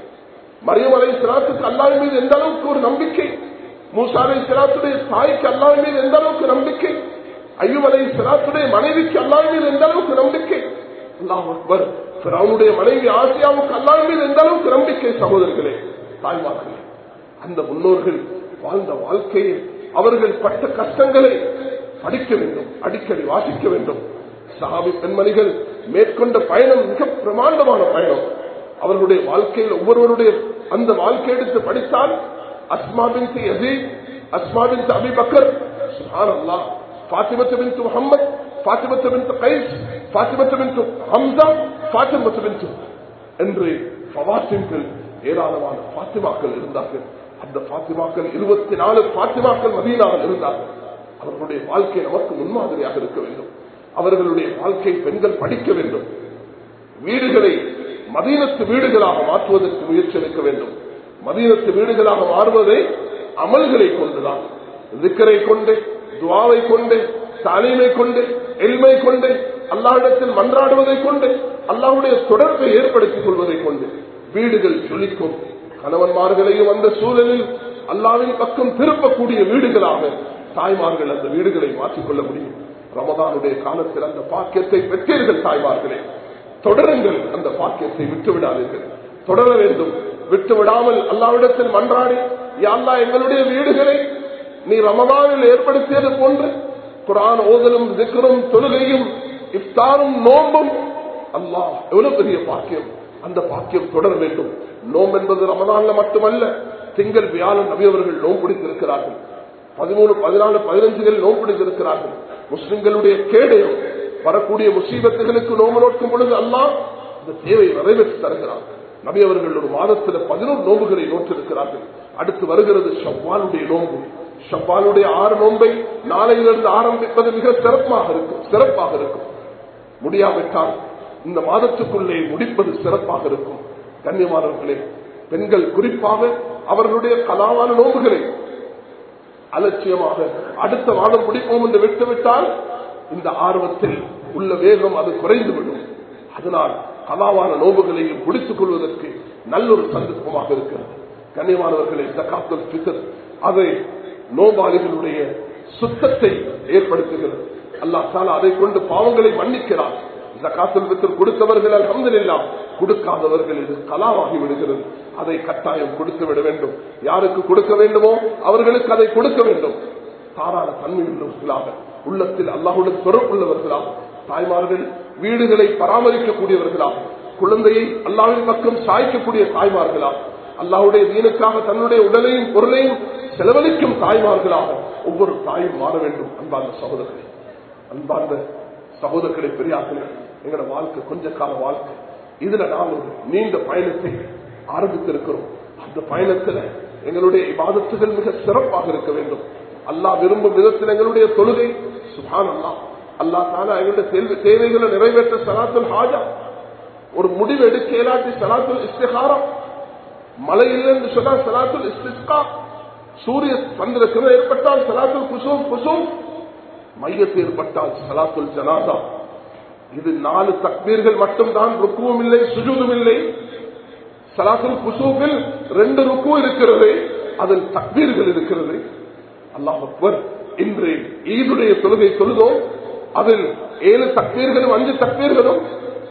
A: மரியம் அலை சிராத்துக்கு அல்லாவின் மீது எந்த அளவுக்கு ஒரு நம்பிக்கை மூசா அலை சிராத்துடைய தாய்க்கு அல்லாவின் மீது எந்த அளவுக்கு நம்பிக்கை ஐயூப் அலை சிராத்துடைய மனைவிக்கு அல்லாவின் மீது எந்த அளவுக்கு நம்பிக்கை அல்லாஹ் அக்பர் அவனுடைய மனைவி ஆசியாவுக்கு அல்லாவின் மீது எந்த அளவுக்கு நம்பிக்கை சகோதரர்களே தாய்மார்களே அந்த முன்னோர்கள் வாழ்ந்த வாழ்க்கையை அவர்கள் பட்ட கஷ்டங்களை படிக்க வேண்டும் அடிக்கடி வாசிக்க வேண்டும் சஹாபி பெண்மணிகள் மேற்கொண்ட பயணம் மிக பிரமாண்டமான பயணம் அவர்களுடைய வாழ்க்கையில் ஒவ்வொருவருடைய அந்த வாழ்க்கை எடுத்து படித்தால் அஸ்மாபின் யசீத் அஸ்மாபின் அபி பக்கர் சுஹானல்லா ஃபாத்திமத்து பின் முகமது ஃபாத்திமத்து பின் கைஸ் ஃபாத்திமத்து பின் ஹம்சா ஃபாத்திமத்து பின் என்று ஃபவாசிம்கள் ஏராளமான பாத்திமாக்கள் இருந்தார்கள் அந்த பாத்திமாக்கள் இருபத்தி நாலு பாத்திமாக்கள் மதீனாவில் இருந்தார்கள் அவர்களுடைய வாழ்க்கை நமக்கு முன்மாதிரியாக இருக்க வேண்டும் அவர்களுடைய வாழ்க்கை பெண்கள் படிக்க வேண்டும் வீடுகளை மதீனத்து வீடுகளாக மாற்றுவதற்கு முயற்சி எடுக்க வேண்டும் மதீனத்து வீடுகளாக மாறுவதை அமல்களை கொண்டுதான் திக்கரை கொண்டு துவாவை கொண்டு தாலீமை கொண்டு எல்மை கொண்டு அல்லாஹிடத்தில் மன்றாடுவதை கொண்டு அல்லாவுடைய தொடர்பை ஏற்படுத்திக் கொள்வதை கொண்டு வீடுகள் ஜொலிக்கும் கணவன்மார்களையும் அந்த சூழலில் அல்லாவின் பக்கம் திருப்பக்கூடிய வீடுகளாக தாய்மார்கள் அந்த வீடுகளை மாற்றிக்கொள்ள முடியும் ரமதானுடைய காலத்தில் அந்த பாக்கியத்தை பெற்றீர்கள் தாய்மார்களே தொடருங்கள் அந்த பாக்கியத்தை விட்டு விடாதீர்கள் தொடர வேண்டும் விட்டு விடாமல் அல்லாவிடத்தில் மன்றாடி யாழ்லா எங்களுடைய வீடுகளை நீ ரமதானில் ஏற்படுத்தியது போன்று குரான் ஓதலும் திக்கரும் தொழுகையும் இஃப்தாரும் நோம்பும் அல்லாஹ் எவ்வளவு பெரிய பாக்கியம் அந்த பாக்கியம் தொடர வேண்டும் நோம்பு என்பது ரமதான்ல மட்டுமல்ல திங்கள் வியாழன் நபி அவர்கள் நோம்பு பிடித்திருக்கிறார்கள் பதிமூணு பதினாலு பதினஞ்சுகள் நோம்பு பிடித்திருக்கிறார்கள் முஸ்லிம்களுடைய கேடயம் வரக்கூடிய முசீபத்துகளுக்கு நோம்பு நோக்கும் பொழுது அல்லாஹ் இந்த தேவையை நிறைவேற்றி தருகிறார் நபி அவர்கள் ஒரு மாதத்தில் பதினோரு நோம்புகளை நோற்றிருக்கிறார்கள் அடுத்து வருகிறது ஷவ்வாலுடைய நோம்பு ஷவ்வாலுடைய ஆறு நோன்பை நாளையிலிருந்து ஆரம்பிப்பது மிக சிறப்பாக இருக்கும் சிறப்பாக இருக்கும் முடியாவிட்டால் இந்த மாதத்துக்குள்ளே முடிப்பது சிறப்பாக இருக்கும் கண்ணியமானவர்களே பெண்கள் குறிப்பாக அவர்களுடைய கலாவான நோம்புகளை அலட்சியமாக அடுத்த மாதம் முடிப்போம் என்று விட்டுவிட்டால் இந்த ஆர்வத்தில் உள்ள வேகம் அது குறைந்துவிடும் அதனால் கலாவான நோம்புகளையும் பிடித்துக் கொள்வதற்கு நல்லொரு சந்தர்ப்பமாக இருக்கிறது கண்ணியமானவர்களை ஜக்காத்துல் பித்தர் அதை நோபாளிகளுடைய சுத்தத்தை ஏற்படுத்துகிறது அல்லா தாலா அதை கொண்டு பாவங்களை மன்னிக்கிறார் ஜக்காத்துல் பித்தர் கொடுத்தவர்கள் அலமதுல்லா கொடுக்காதவர்கள் இது கலாவாகி விடுகிறது அதை கட்டாயம் கொடுத்து விட வேண்டும் யாருக்கு கொடுக்க வேண்டுமோ அவர்களுக்கு அதை கொடுக்க வேண்டும் தாராள தன்மை உள்ளவர்களாக உள்ளத்தில் அல்லாஹுடன் தொடர்புள்ளவர்களாக தாய்மார்கள் வீடுகளை பராமரிக்கக்கூடியவர்களாக குழந்தையை அல்லாவின் பக்கம் சாய்க்கக்கூடிய தாய்மார்களாக அல்லாவுடைய வீணுக்காக தன்னுடைய உடலையும் பொருளையும் செலவழிக்கும் தாய்மார்களாக ஒவ்வொரு தாயும் மாற வேண்டும் அன்பார்ந்த சகோதரர்களே அன்பார்ந்த சகோதரர்களை பெரியார்களே எங்களோட வாழ்க்கை கொஞ்ச கால வாழ்க்கை இதுல நாம் ஒரு நீண்ட பயணத்தை ஆரம்பித்திருக்கிறோம் அந்த பயணத்துல எங்களுடைய இபாதத்துகள் மிக சிறப்பாக இருக்க வேண்டும் அல்லாஹ் விரும்பும் விதத்தில் எங்களுடைய தொழுகை சுகான் அல்லா அல்லா தாலா எங்களுடைய தேவைகளை நிறைவேற்ற சலாத்துல் ஹாஜா ஒரு முடிவு எடுக்க இயலாட்டி சலாத்துல் இஸ்திகாரம் மழை இல்லை என்று சொன்னால் சலாத்துல் இஸ்திஸ்கா சூரிய சந்திர கிரகம் ஏற்பட்டால் சலாத்துல் குசும் குசும் மையத்து ஏற்பட்டால் சலாத்துல் ஜனாதா இது நாலு தக்பீர்கள் மட்டும்தான் ருக்குவும் இல்லை சுஜூதும் இல்லை சலாத்துல் குசூபில் ரெண்டு ருக்கு இருக்கிறது அதில் தக்பீர்கள் இருக்கிறது அல்லாஹ் அக்பர் இன்று ஈதுடைய தொழுகை தொழுதோம் அதில் ஏழு தக்பீர்களும் அஞ்சு தக்பீர்களும்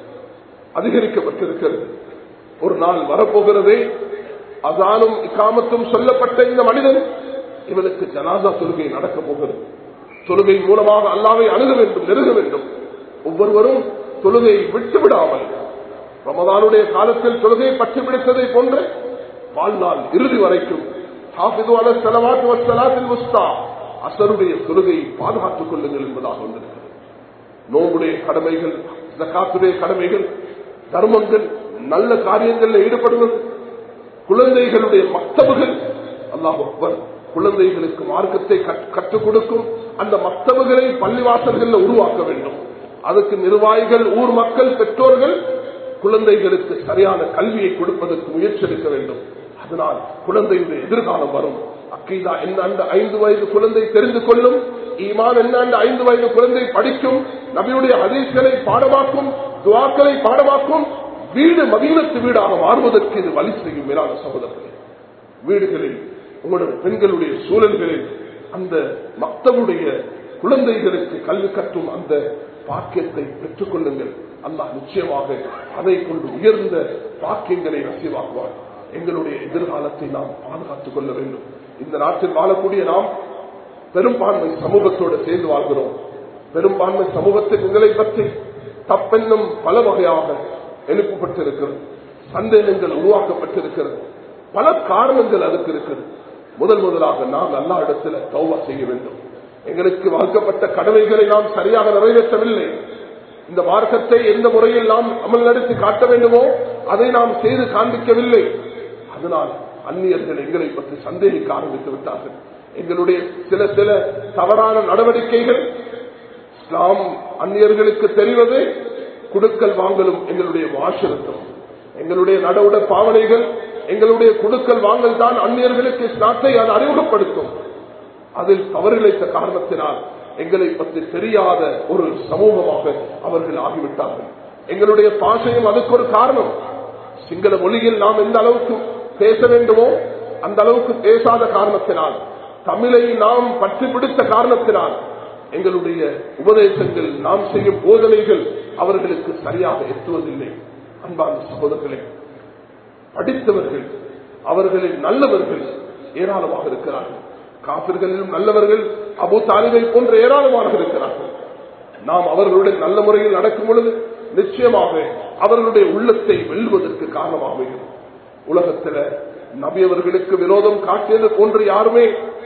A: அதிகரிக்கப்பட்டிருக்கிறது ஒரு நாள் வரப்போகிறதே அதானும் இக்காமத்தும் சொல்லப்பட்ட இந்த மனிதன் இவனுக்கு ஜனாதா தொழுகை நடக்க போகிறது தொழுகை மூலமாக அல்லாவை அணுக வேண்டும் நெருக வேண்டும் ஒவ்வொருவரும் தொழுகையை விட்டு விடாமல் ரமதானுடைய காலத்தில் தொழுகையை பற்றி பிடித்ததை போன்று வாழ்நாள் இறுதி வரைக்கும் ஹாஃபிது அல ஸலவாத்து வஸ்ஸலாத்தில் முஸ்தா அசருடைய தொழுகையை பாதுகாத்துக் கொள்ளுங்கள் என்பதாக வந்திருக்கிறது நோம்புடைய கடமைகள் ஜக்காத்துடைய கடமைகள் தர்மங்கள் நல்ல காரியங்களில் ஈடுபடுவது குழந்தைகளுடைய மக்தபுகள் அல்லாஹ் அக்பர் குழந்தைகளுக்கு மார்க்கத்தை கற்- கற்றுக் கொடுக்கும் அந்த மக்தபுகளை பள்ளிவாசல்களில் உருவாக்க வேண்டும் அதுக்கு நிர்வாகிகள் ஊர் மக்கள் பெற்றோர்கள் குழந்தைகளுக்கு சரியான கல்வியை கொடுப்பதற்கு முயற்சி எடுக்க வேண்டும் அதனால் குழந்தையுடைய எதிர்காலம் வரும் அக்கீதா என்ன அந்த ஐந்து வயது குழந்தை தெரிந்து கொள்ளும் ஈமான் என்ன அந்த ஐந்து வயது குழந்தை படிக்கும் நபியுடைய ஹதீஸ்களை பாடமாக்கும் துவாக்களை பாடமாக்கும் வீடு மதீனத்து வீடாக மாறுவதற்கு இது வழி செய்யும் மேலான சகோதரர்களே வீடுகளில் உங்களுடைய பெண்களுடைய சூழல்களில் அந்த மக்தவுடைய குழந்தைகளுக்கு கல்வி கற்றும் அந்த பாக்கியத்தை பெற்றுக் கொள்ளுங்கள் அல்லாஹ் நிச்சயமாக அதை கொண்டு உயர்ந்த பாக்கியங்களை நசிவாக்குவார் எங்களுடைய எதிர்காலத்தை நாம் பாதுகாத்துக் கொள்ள வேண்டும் இந்த நாட்டில் வாழக்கூடிய நாம் பெரும்பான்மை சமூகத்தோடு சேர்ந்து வாழ்கிறோம் பெரும்பான்மை சமூகத்தில் உங்களை பற்றி தப்பென்னும் பல வகையாக எழுப்பப்பட்டிருக்கிறது சந்தேகங்கள் உருவாக்கப்பட்டிருக்கிறது பல காரணங்கள் அதுக்கு இருக்கிறது முதல் முதலாக நாம் அல்லா இடத்துல தௌவா செய்ய வேண்டும் எங்களுக்கு வகுக்கப்பட்ட கடமைகளை நாம் சரியாக நிறைவேற்றவில்லை இந்த மார்க்கத்தை எந்த முறையில் நாம் அமல் நடத்தி காட்ட வேண்டுமோ அதை நாம் செய்து காண்பிக்கவில்லை அதனால் அந்நியர்கள் எங்களை பற்றி சந்தேகிக்க ஆரம்பித்து விட்டார்கள் எங்களுடைய சில சில தவறான நடவடிக்கைகள் இஸ்லாம் அந்நியர்களுக்கு தெரிவது குடுக்கல் வாங்கலும் எங்களுடைய வாசருத்தம் எங்களுடைய நடவுட பாவனைகள் எங்களுடைய குடுக்கல் வாங்கல் தான் அந்நியர்களுக்கு இஸ்லாத்தை அது அறிமுகப்படுத்தும் அதில் தவறிழைத்த காரணத்தினால் எங்களை பற்றி தெரியாத ஒரு சமூகமாக அவர்கள் ஆகிவிட்டார்கள் எங்களுடைய பாஷையும் அதுக்கு ஒரு காரணம் சிங்கள மொழியில் நாம் எந்த அளவுக்கு பேச வேண்டுமோ அந்த அளவுக்கு பேசாத காரணத்தினால் தமிழை நாம் பற்றி பிடித்த காரணத்தினால் எங்களுடைய உபதேசங்கள் நாம் செய்யும் போதனைகள் அவர்களுக்கு சரியாக எத்துவதில்லை அன்பான சகோதரர்களே படித்தவர்கள் அவர்களில் நல்லவர்கள் ஏராளமாக இருக்கிறார்கள் காப்பிர்களிலும் நல்லவர்கள் அபு தாலிபை போன்ற ஏராளமானவர்கள் இருக்கிறார்கள் நாம் அவர்களுடன் நல்ல முறையில் நடக்கும் பொழுது நிச்சயமாக அவர்களுடைய உள்ளத்தை வெல்வதற்கு காரணமாக அமைகிறது உலகத்துல நபியவர்களுக்கு விரோதம் காட்டியது போன்று யாருமே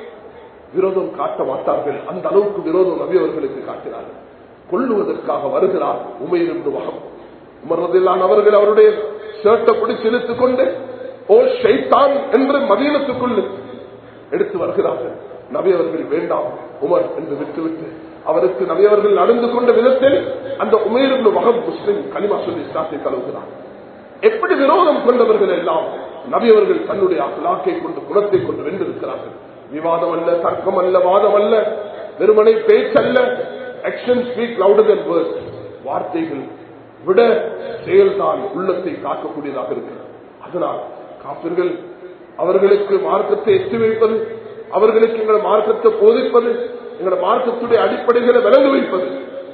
A: விரோதம் காட்ட மாட்டார்கள் அந்த அளவுக்கு விரோதம் நபியவர்களுக்கு காட்டினார்கள் கொள்ளுவதற்காக வருகிறார் உமையில் என்று வகம் உமர்வதில்லான் அவர்கள் அவருடைய ஷர்ட்டை பிடிச்சு இழுத்துக் கொண்டு ஓ ஷைத்தான் என்று மதீனத்துக்குள் எடுத்து வருகிறார்கள் நபியவர்கள் வேண்டாம் உமர் என்று விட்டுவிட்டு அவருக்கு நபியவர்கள் நடந்து கொண்ட விதத்தில் அந்த உமேருந்து வகம் முஸ்லிம் கனிமா சொல்லி இஸ்லாத்தை கலவுகிறார் எப்படி விரோதம் கொண்டவர்கள் எல்லாம் நபியவர்கள் தன்னுடைய அலாக்கை கொண்டு குலத்தை கொண்டு வென்றிருக்கிறார்கள் விவாதம் அல்ல தர்க்கம் அல்ல வாதம் அல்ல வெறுமனை பேச்சல்ல action speak louder than words வார்த்தைகள் விட செயல்தான் உள்ளத்தை காக்கக்கூடியதாக இருக்கிறது அதனால் காப்பிர்கள் அவர்களுக்கு மார்க்கத்தை எத்தி வைப்பது அவர்களுக்கு எங்கள் மார்க்கத்தை போதிப்பது எங்கள் மார்க்கத்துடைய அடிப்படைகளை விளங்க வைப்பது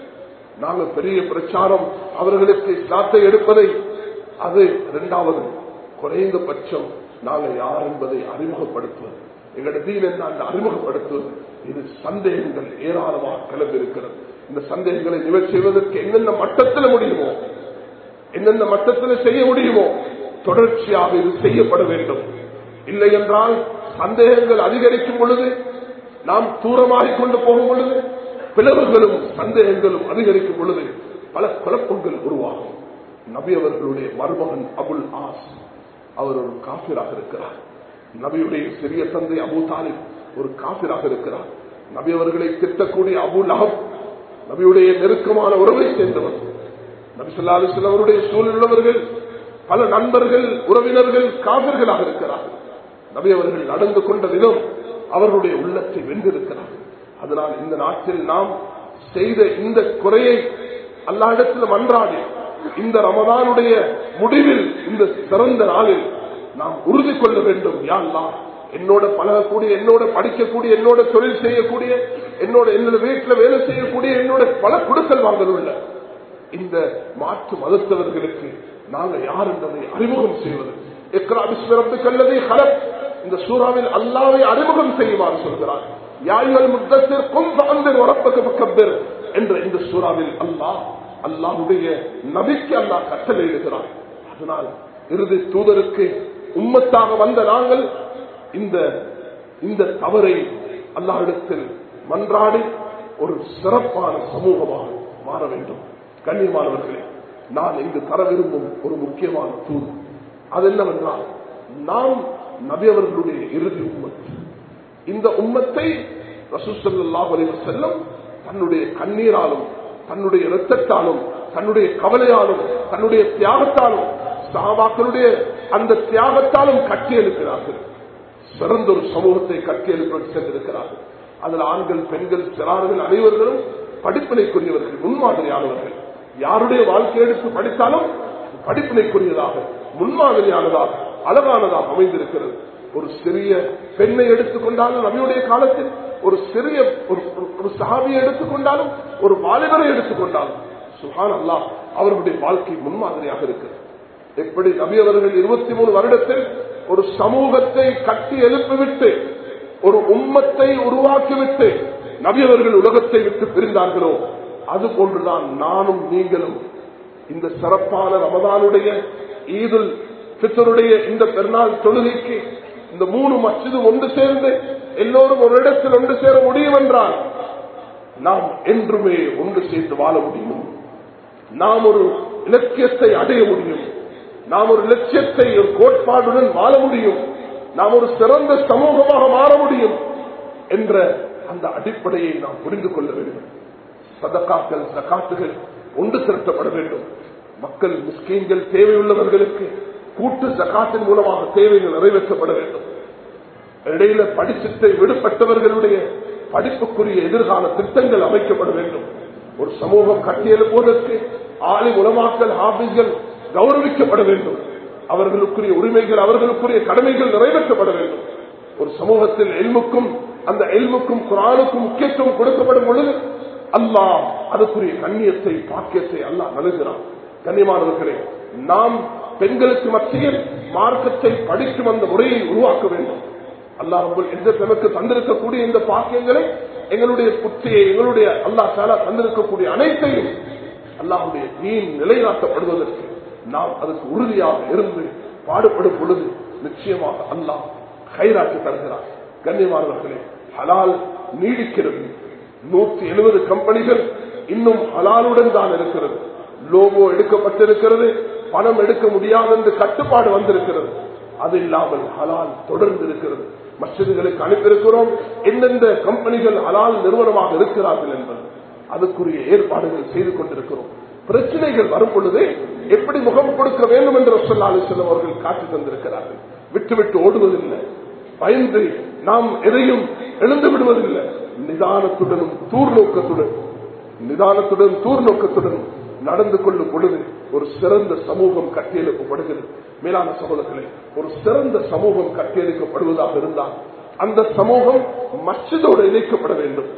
A: நாங்கள் பெரிய பிரச்சாரம் அவர்களுக்கு இஸ்லாத்தை எடுப்பதை அது இரண்டாவது குறைந்தபட்சம் நாங்கள் யார் என்பதை அறிமுகப்படுத்துவது எங்களுடைய தீன் என்ன அந்த அறிமுகப்படுத்துவது இது சந்தேகங்கள் ஏராளமாக கிளம்பி இருக்கிறது இந்த சந்தேகங்களை நிவர்த்தி செய்வதற்கு என்னென்ன மட்டத்தில் முடியுமோ என்னென்ன மட்டத்தில் செய்ய முடியுமோ தொடர்ச்சியாக இது செய்யப்பட வேண்டும் இல்லை என்றால் சந்தேகங்கள் அதிகரிக்கும் பொழுது நாம் தூரமாகிக் கொண்டு போகும் பொழுது பிளவுகளும் சந்தேகங்களும் அதிகரிக்கும் பொழுது பல குழப்பங்கள் உருவாகும் நபி அவர்களுடைய மருமகன் அபுல் ஆஸ் அவர் ஒரு காபிராக இருக்கிறார் நபியுடைய சிறிய தந்தை அபு தாலிப் ஒரு காபிராக இருக்கிறார் நபி அவர்களை திட்டக்கூடிய அபு லஹப் நபியுடைய நெருக்கமான உறவை சேர்ந்தவர் நபி சொல்லா அலிஸ்லாம் அவருடைய சூழலுள்ளவர்கள் பல நண்பர்கள் உறவினர்கள் காவிர்களாக இருக்கிறார்கள் நபி அவர்கள் நடந்து கொண்ட விதம் அவர்களுடைய உள்ளத்தை வென்றிருக்கிறார்கள் அதனால் இந்த நாட்டில் நாம் செய்த இந்த குறையை அல்லாஹிடத்தில் மன்றாடி இந்த ரமதானுடைய முடிவில் இந்த சிறந்த நாளில் நாம் உறுதி கொள்ள வேண்டும் யாழ்லா என்னோட பழகக்கூடிய என்னோட படிக்கக்கூடிய என்னோட தொழில் செய்யக்கூடிய என்னோட என்னோட வீட்டில் வேலை செய்யக்கூடிய என்னோட பல குடுக்கல் வாங்கல் உள்ள இந்த மாற்று மதத்தவர்களுக்கு நாங்கள் யார் என்பதை அறிமுகம் செய்வது எக்ரா விஸ்வரப்பு கல்லதை ஹலப் இந்த சூறாவில் அல்லாவை அறிமுகம் செய்யுமாறு சொல்கிறார் யாய்கள் முத்தத்தில் கொஞ்சம் உறப்பக்கு பக்கம்பெர் என்ற இந்த சூறாவில் அல்லாஹ் அல்லாஹுடைய நபிக்கு அல்லாஹ் கட்டளை எழுகிறார் அதனால் இறுதி தூதருக்கு உம்மத்தாக வந்த நாங்கள் இந்த இந்த தவறை அல்லாஹிடத்தில் மன்றாடி ஒரு சிறப்பான சமூகமாக மாற வேண்டும் கண்ணியமானவர்களே நான் இங்கு தர விரும்பும் ஒரு முக்கியமான தூண் அது என்னவென்றால் நாம் நபி அவர்களுடைய இறுதி உம்மத் இந்த உம்மத்தை ரசூசல்லாஹ் அலைவர் செல்லம் தன்னுடைய கண்ணீராலும் தன்னுடைய இரத்தத்தாலும் தன்னுடைய கவலையாலும் தன்னுடைய தியாகத்தாலும் சகாபாக்களுடைய அந்த தியாகத்தாலும் கட்டியெழுக்கிறார்கள் சிறந்த ஒரு சமூகத்தை கட்டியெழுப்ப சென்றிருக்கிறார்கள் அதில் ஆண்கள் பெண்கள் சிறார்கள் அனைவர்களும் படிப்பினைக்குரியவர்கள் முன்மாதிரியானவர்கள் யாருடைய வாழ்க்கை எடுத்து படித்தாலும் படிப்பினைக்குரியதாக முன்மாதிரியானதாக அழகானதாக அமைந்திருக்கிறது ஒரு சிறிய பெண்ணை எடுத்துக்கொண்டாலும் நபியுடைய காலத்தில் ஒரு சிறிய ஒரு ஒரு சகாபியை எடுத்துக்கொண்டாலும் ஒரு வாலிபரை எடுத்துக்கொண்டாலும் சுஹான் அல்லாஹ் அவர்களுடைய வாழ்க்கை முன்மாதிரியாக இருக்கிறது எப்படி நபி அவர்கள் இருபத்தி மூணு வருடத்தில் ஒரு சமூகத்தை கட்டி எழுப்பிவிட்டு ஒரு உம்மத்தை உருவாக்கிவிட்டு நபி அவர்கள் உலகத்தை விட்டு பிரிந்தார்களோ அது போன்றுதான் நானும் நீங்களும் இந்த சிறப்பான ரமதானுடைய ஈதுல் பித்தருடைய இந்த பெருநாள் தொழுகைக்கு இந்த மூணு மசிதும் ஒன்று சேர்ந்து எல்லோரும் ஒரு இடத்தில் ஒன்று சேர முடியும் என்றால் நாம் என்றுமே ஒன்று சேர்ந்து வாழ முடியும் நாம் ஒரு இலக்கியத்தை அடைய முடியும் நாம் ஒரு லட்சியத்தை ஒரு கோட்பாடுடன் வாழ முடியும் நாம் ஒரு சிறந்த சமூகமாக மாற முடியும் என்ற அந்த அடிப்படையை நாம் புரிந்து கொள்ள வேண்டும் சதக்காக்கள் சகாத்துகள் ஒன்று திரட்டப்பட வேண்டும் மக்கள் முஸ்லீம்கள் தேவையுள்ளவர்களுக்கு கூட்டு சகாத்தின் மூலமாக தேவைகள் நிறைவேற்றப்பட வேண்டும் இடையில படிச்சத்தை விடுபட்டவர்களுடைய படிப்புக்குரிய எதிர்கால திட்டங்கள் அமைக்கப்பட வேண்டும் ஒரு சமூகம் கட்டியெழுப்புவதற்கு ஆளி உலமாக்கல் ஹாபிஸ்கள் கௌரவிக்கப்பட வேண்டும் அவர்களுக்குரிய உரிமைகள் அவர்களுக்குரிய கடமைகள் நிறைவேற்றப்பட வேண்டும் ஒரு சமூகத்தில் எல்முக்கும் அந்த எல்முக்கும் குரானுக்கும் முக்கியத்துவம் கொடுக்கப்படும் பொழுது அல்லாஹ் அதுக்குரிய கண்ணியத்தை பாக்கியத்தை அல்லாஹ் நலுகிறான் கண்ணியமானவர்களே நாம் பெண்களுக்கு மத்தியில் மார்க்கத்தை படிக்கும் அந்த முறையை உருவாக்க வேண்டும் அல்லாஹ் எந்த நமக்கு தந்திருக்கக்கூடிய இந்த பாக்கியங்களை எங்களுடைய புத்தியை எங்களுடைய அல்லாஹ் சாலா தந்திருக்கக்கூடிய அனைத்தையும் அல்லாஹுடைய நீன் நிலைநாட்டப்படுவதற்கு நாம் அதுக்கு உறுதியாக இருந்து பாடுபடும் பொழுது நிச்சயமாக அல்லாஹ் கைராக்கி தருகிறார் கண்ணியமானவர்களே ஹலால் நீடிக்கிறது நூற்றி எழுபது கம்பெனிகள் இன்னும் ஹலாலுடன் தான் இருக்கிறது லோகோ எடுக்கப்பட்டிருக்கிறது பணம் எடுக்க முடியாது என்று கட்டுப்பாடு வந்திருக்கிறது அது இல்லாமல் ஹலால் தொடர்ந்து இருக்கிறது மசிதுகளுக்கு அனுப்பியிருக்கிறோம் எந்தெந்த கம்பெனிகள் ஹலால் நிறுவனமாக இருக்கிறார்கள் என்பது அதுக்குரிய ஏற்பாடுகள் செய்து கொண்டிருக்கிறோம் பிரச்சனைகள் வரும் பொழுது எப்படி முகம் கொடுக்க வேண்டும் என்று சொல்லாலு செல்லும் அவர்கள் காட்டி தந்திருக்கிறார்கள் விட்டு விட்டு ஓடுவதில்லை பயந்து நாம் எதையும் எழுந்து விடுவதில்லை நிதானத்துடனும் தூர் நோக்கத்துடன் நிதானத்துடன் தூர் நோக்கத்துடன் நடந்து கொள்ளும் பொழுது ஒரு சிறந்த சமூகம் கட்டியெழுப்பப்படுகிறது மேலான சகோதரர்களே ஒரு சிறந்த சமூகம் கட்டியெழுக்கப்படுவதாக இருந்தால் அந்த சமூகம் மஸ்ஜிதோடு இணைக்கப்பட வேண்டும்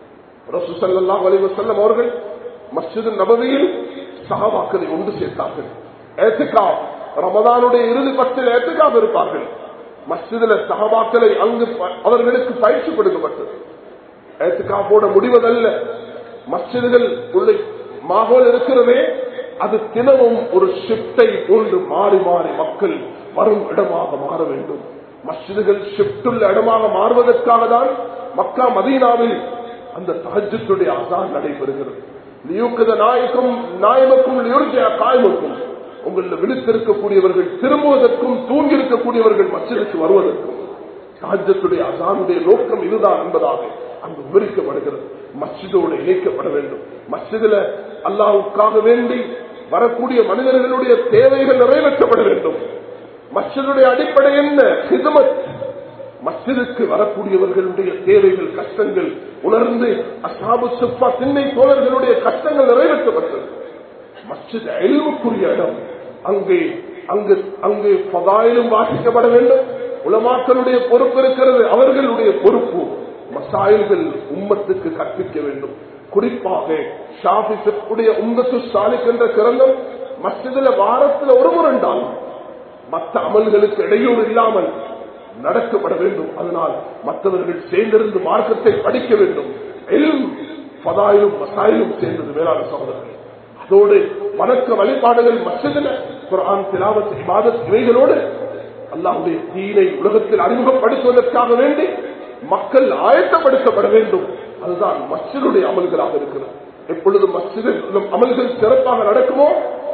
A: ரசூசல்லா வலிவு செல்லம் அவர்கள் மஸ்ஜிது நபவியில் சகாபாக்களை ஒன்று சேர்த்தார்கள் ஏத்துக்கா ரமதானுடைய இறுதி பத்தில் ஏத்துக்காக இருப்பார்கள் மஸ்ஜிதில் சகாபாக்களை அங்கு அவர்களுக்கு பயிற்சி கொடுக்கப்பட்டது ஏத்துக்காப்போட முடிவதல்ல மஸ்ஜிதுகள் உள்ள மாகோல் இருக்கிறதே அது தினமும் ஒரு ஷிப்டை போன்று மாறி மாறி மக்கள் வரும் இடமாக மாற வேண்டும் மஸ்ஜிதுகள் ஷிப்டுள்ள இடமாக மாறுவதற்காக தான் மக்கா மதீனாவில் அந்த தகஜத்துடைய அசான் நடைபெறுகிறது லியூக்கத நாயக்கும் நாயமக்கும் லியுர்ஜா காயமுக்கும் உங்களில் விழித்திருக்கக்கூடியவர்கள் திரும்புவதற்கும் தூங்கியிருக்கக்கூடியவர்கள் மச்சலுக்கு வருவதற்கும் சாஜத்துடைய அசானுடைய நோக்கம் இதுதான் என்பதாக அங்கு விவரிக்கப்படுகிறது மஸ்ஜிதோடு இணைக்கப்பட வேண்டும் மஸ்ஜிதில் அல்லாவுக்காக வேண்டி வரக்கூடிய மனிதர்களுடைய தேவைகள் நிறைவேற்றப்பட வேண்டும் மஸ்ஜிதுடைய அடிப்படை என்ன ஹிதமத் மஸ்ஜிதுக்கு வரக்கூடியவர்களுடைய தேவைகள் கஷ்டங்கள் உணர்ந்து அசாபு சுப்பா திண்ணை தோழர்களுடைய கஷ்டங்கள் நிறைவேற்றப்பட்டது மஸ்ஜித் எல்வுக்குரிய இடம் அங்கே அங்கு அங்கு பதாயிலும் வாசிக்கப்பட வேண்டும் உலமாக்களுடைய பொறுப்பு இருக்கிறது அவர்களுடைய பொறுப்பு மசாயில்கள் உம்மத்துக்கு கற்பிக்க வேண்டும் குறிப்பாக ஷாபிசுடைய உம்மத்து சாலிக் என்ற கிரந்தம் மஸ்ஜிதுல வாரத்தில் ஒரு முரண்டால் மற்ற அமல்களுக்கு இடையூறு இல்லாமல் நடக்கப்பட வேண்டும் அதனால் மற்றவர்கள் சேர்ந்திருந்து மார்க்கத்தை படிக்க வேண்டும் எல்லும் பதாயிலும் மசாயிலும் சேர்ந்தது மேலான சகோதரர்கள் அதோடு வணக்க வழிபாடுகள் மற்றதில் குரான் திலாவத் இபாதத் இவைகளோடு அல்லாஹுடைய தீனை உலகத்தில் அறிமுகப்படுத்துவதற்காக வேண்டி மக்கள் ஆயத்தப்படுத்தப்பட வேண்டும் அதுதான் மஸ்ஜிதுடைய அமல்களாக இருக்கிறது எப்பொழுது மஸ்ஜிதில் அமல்கள் சிறப்பாக நடக்குமோ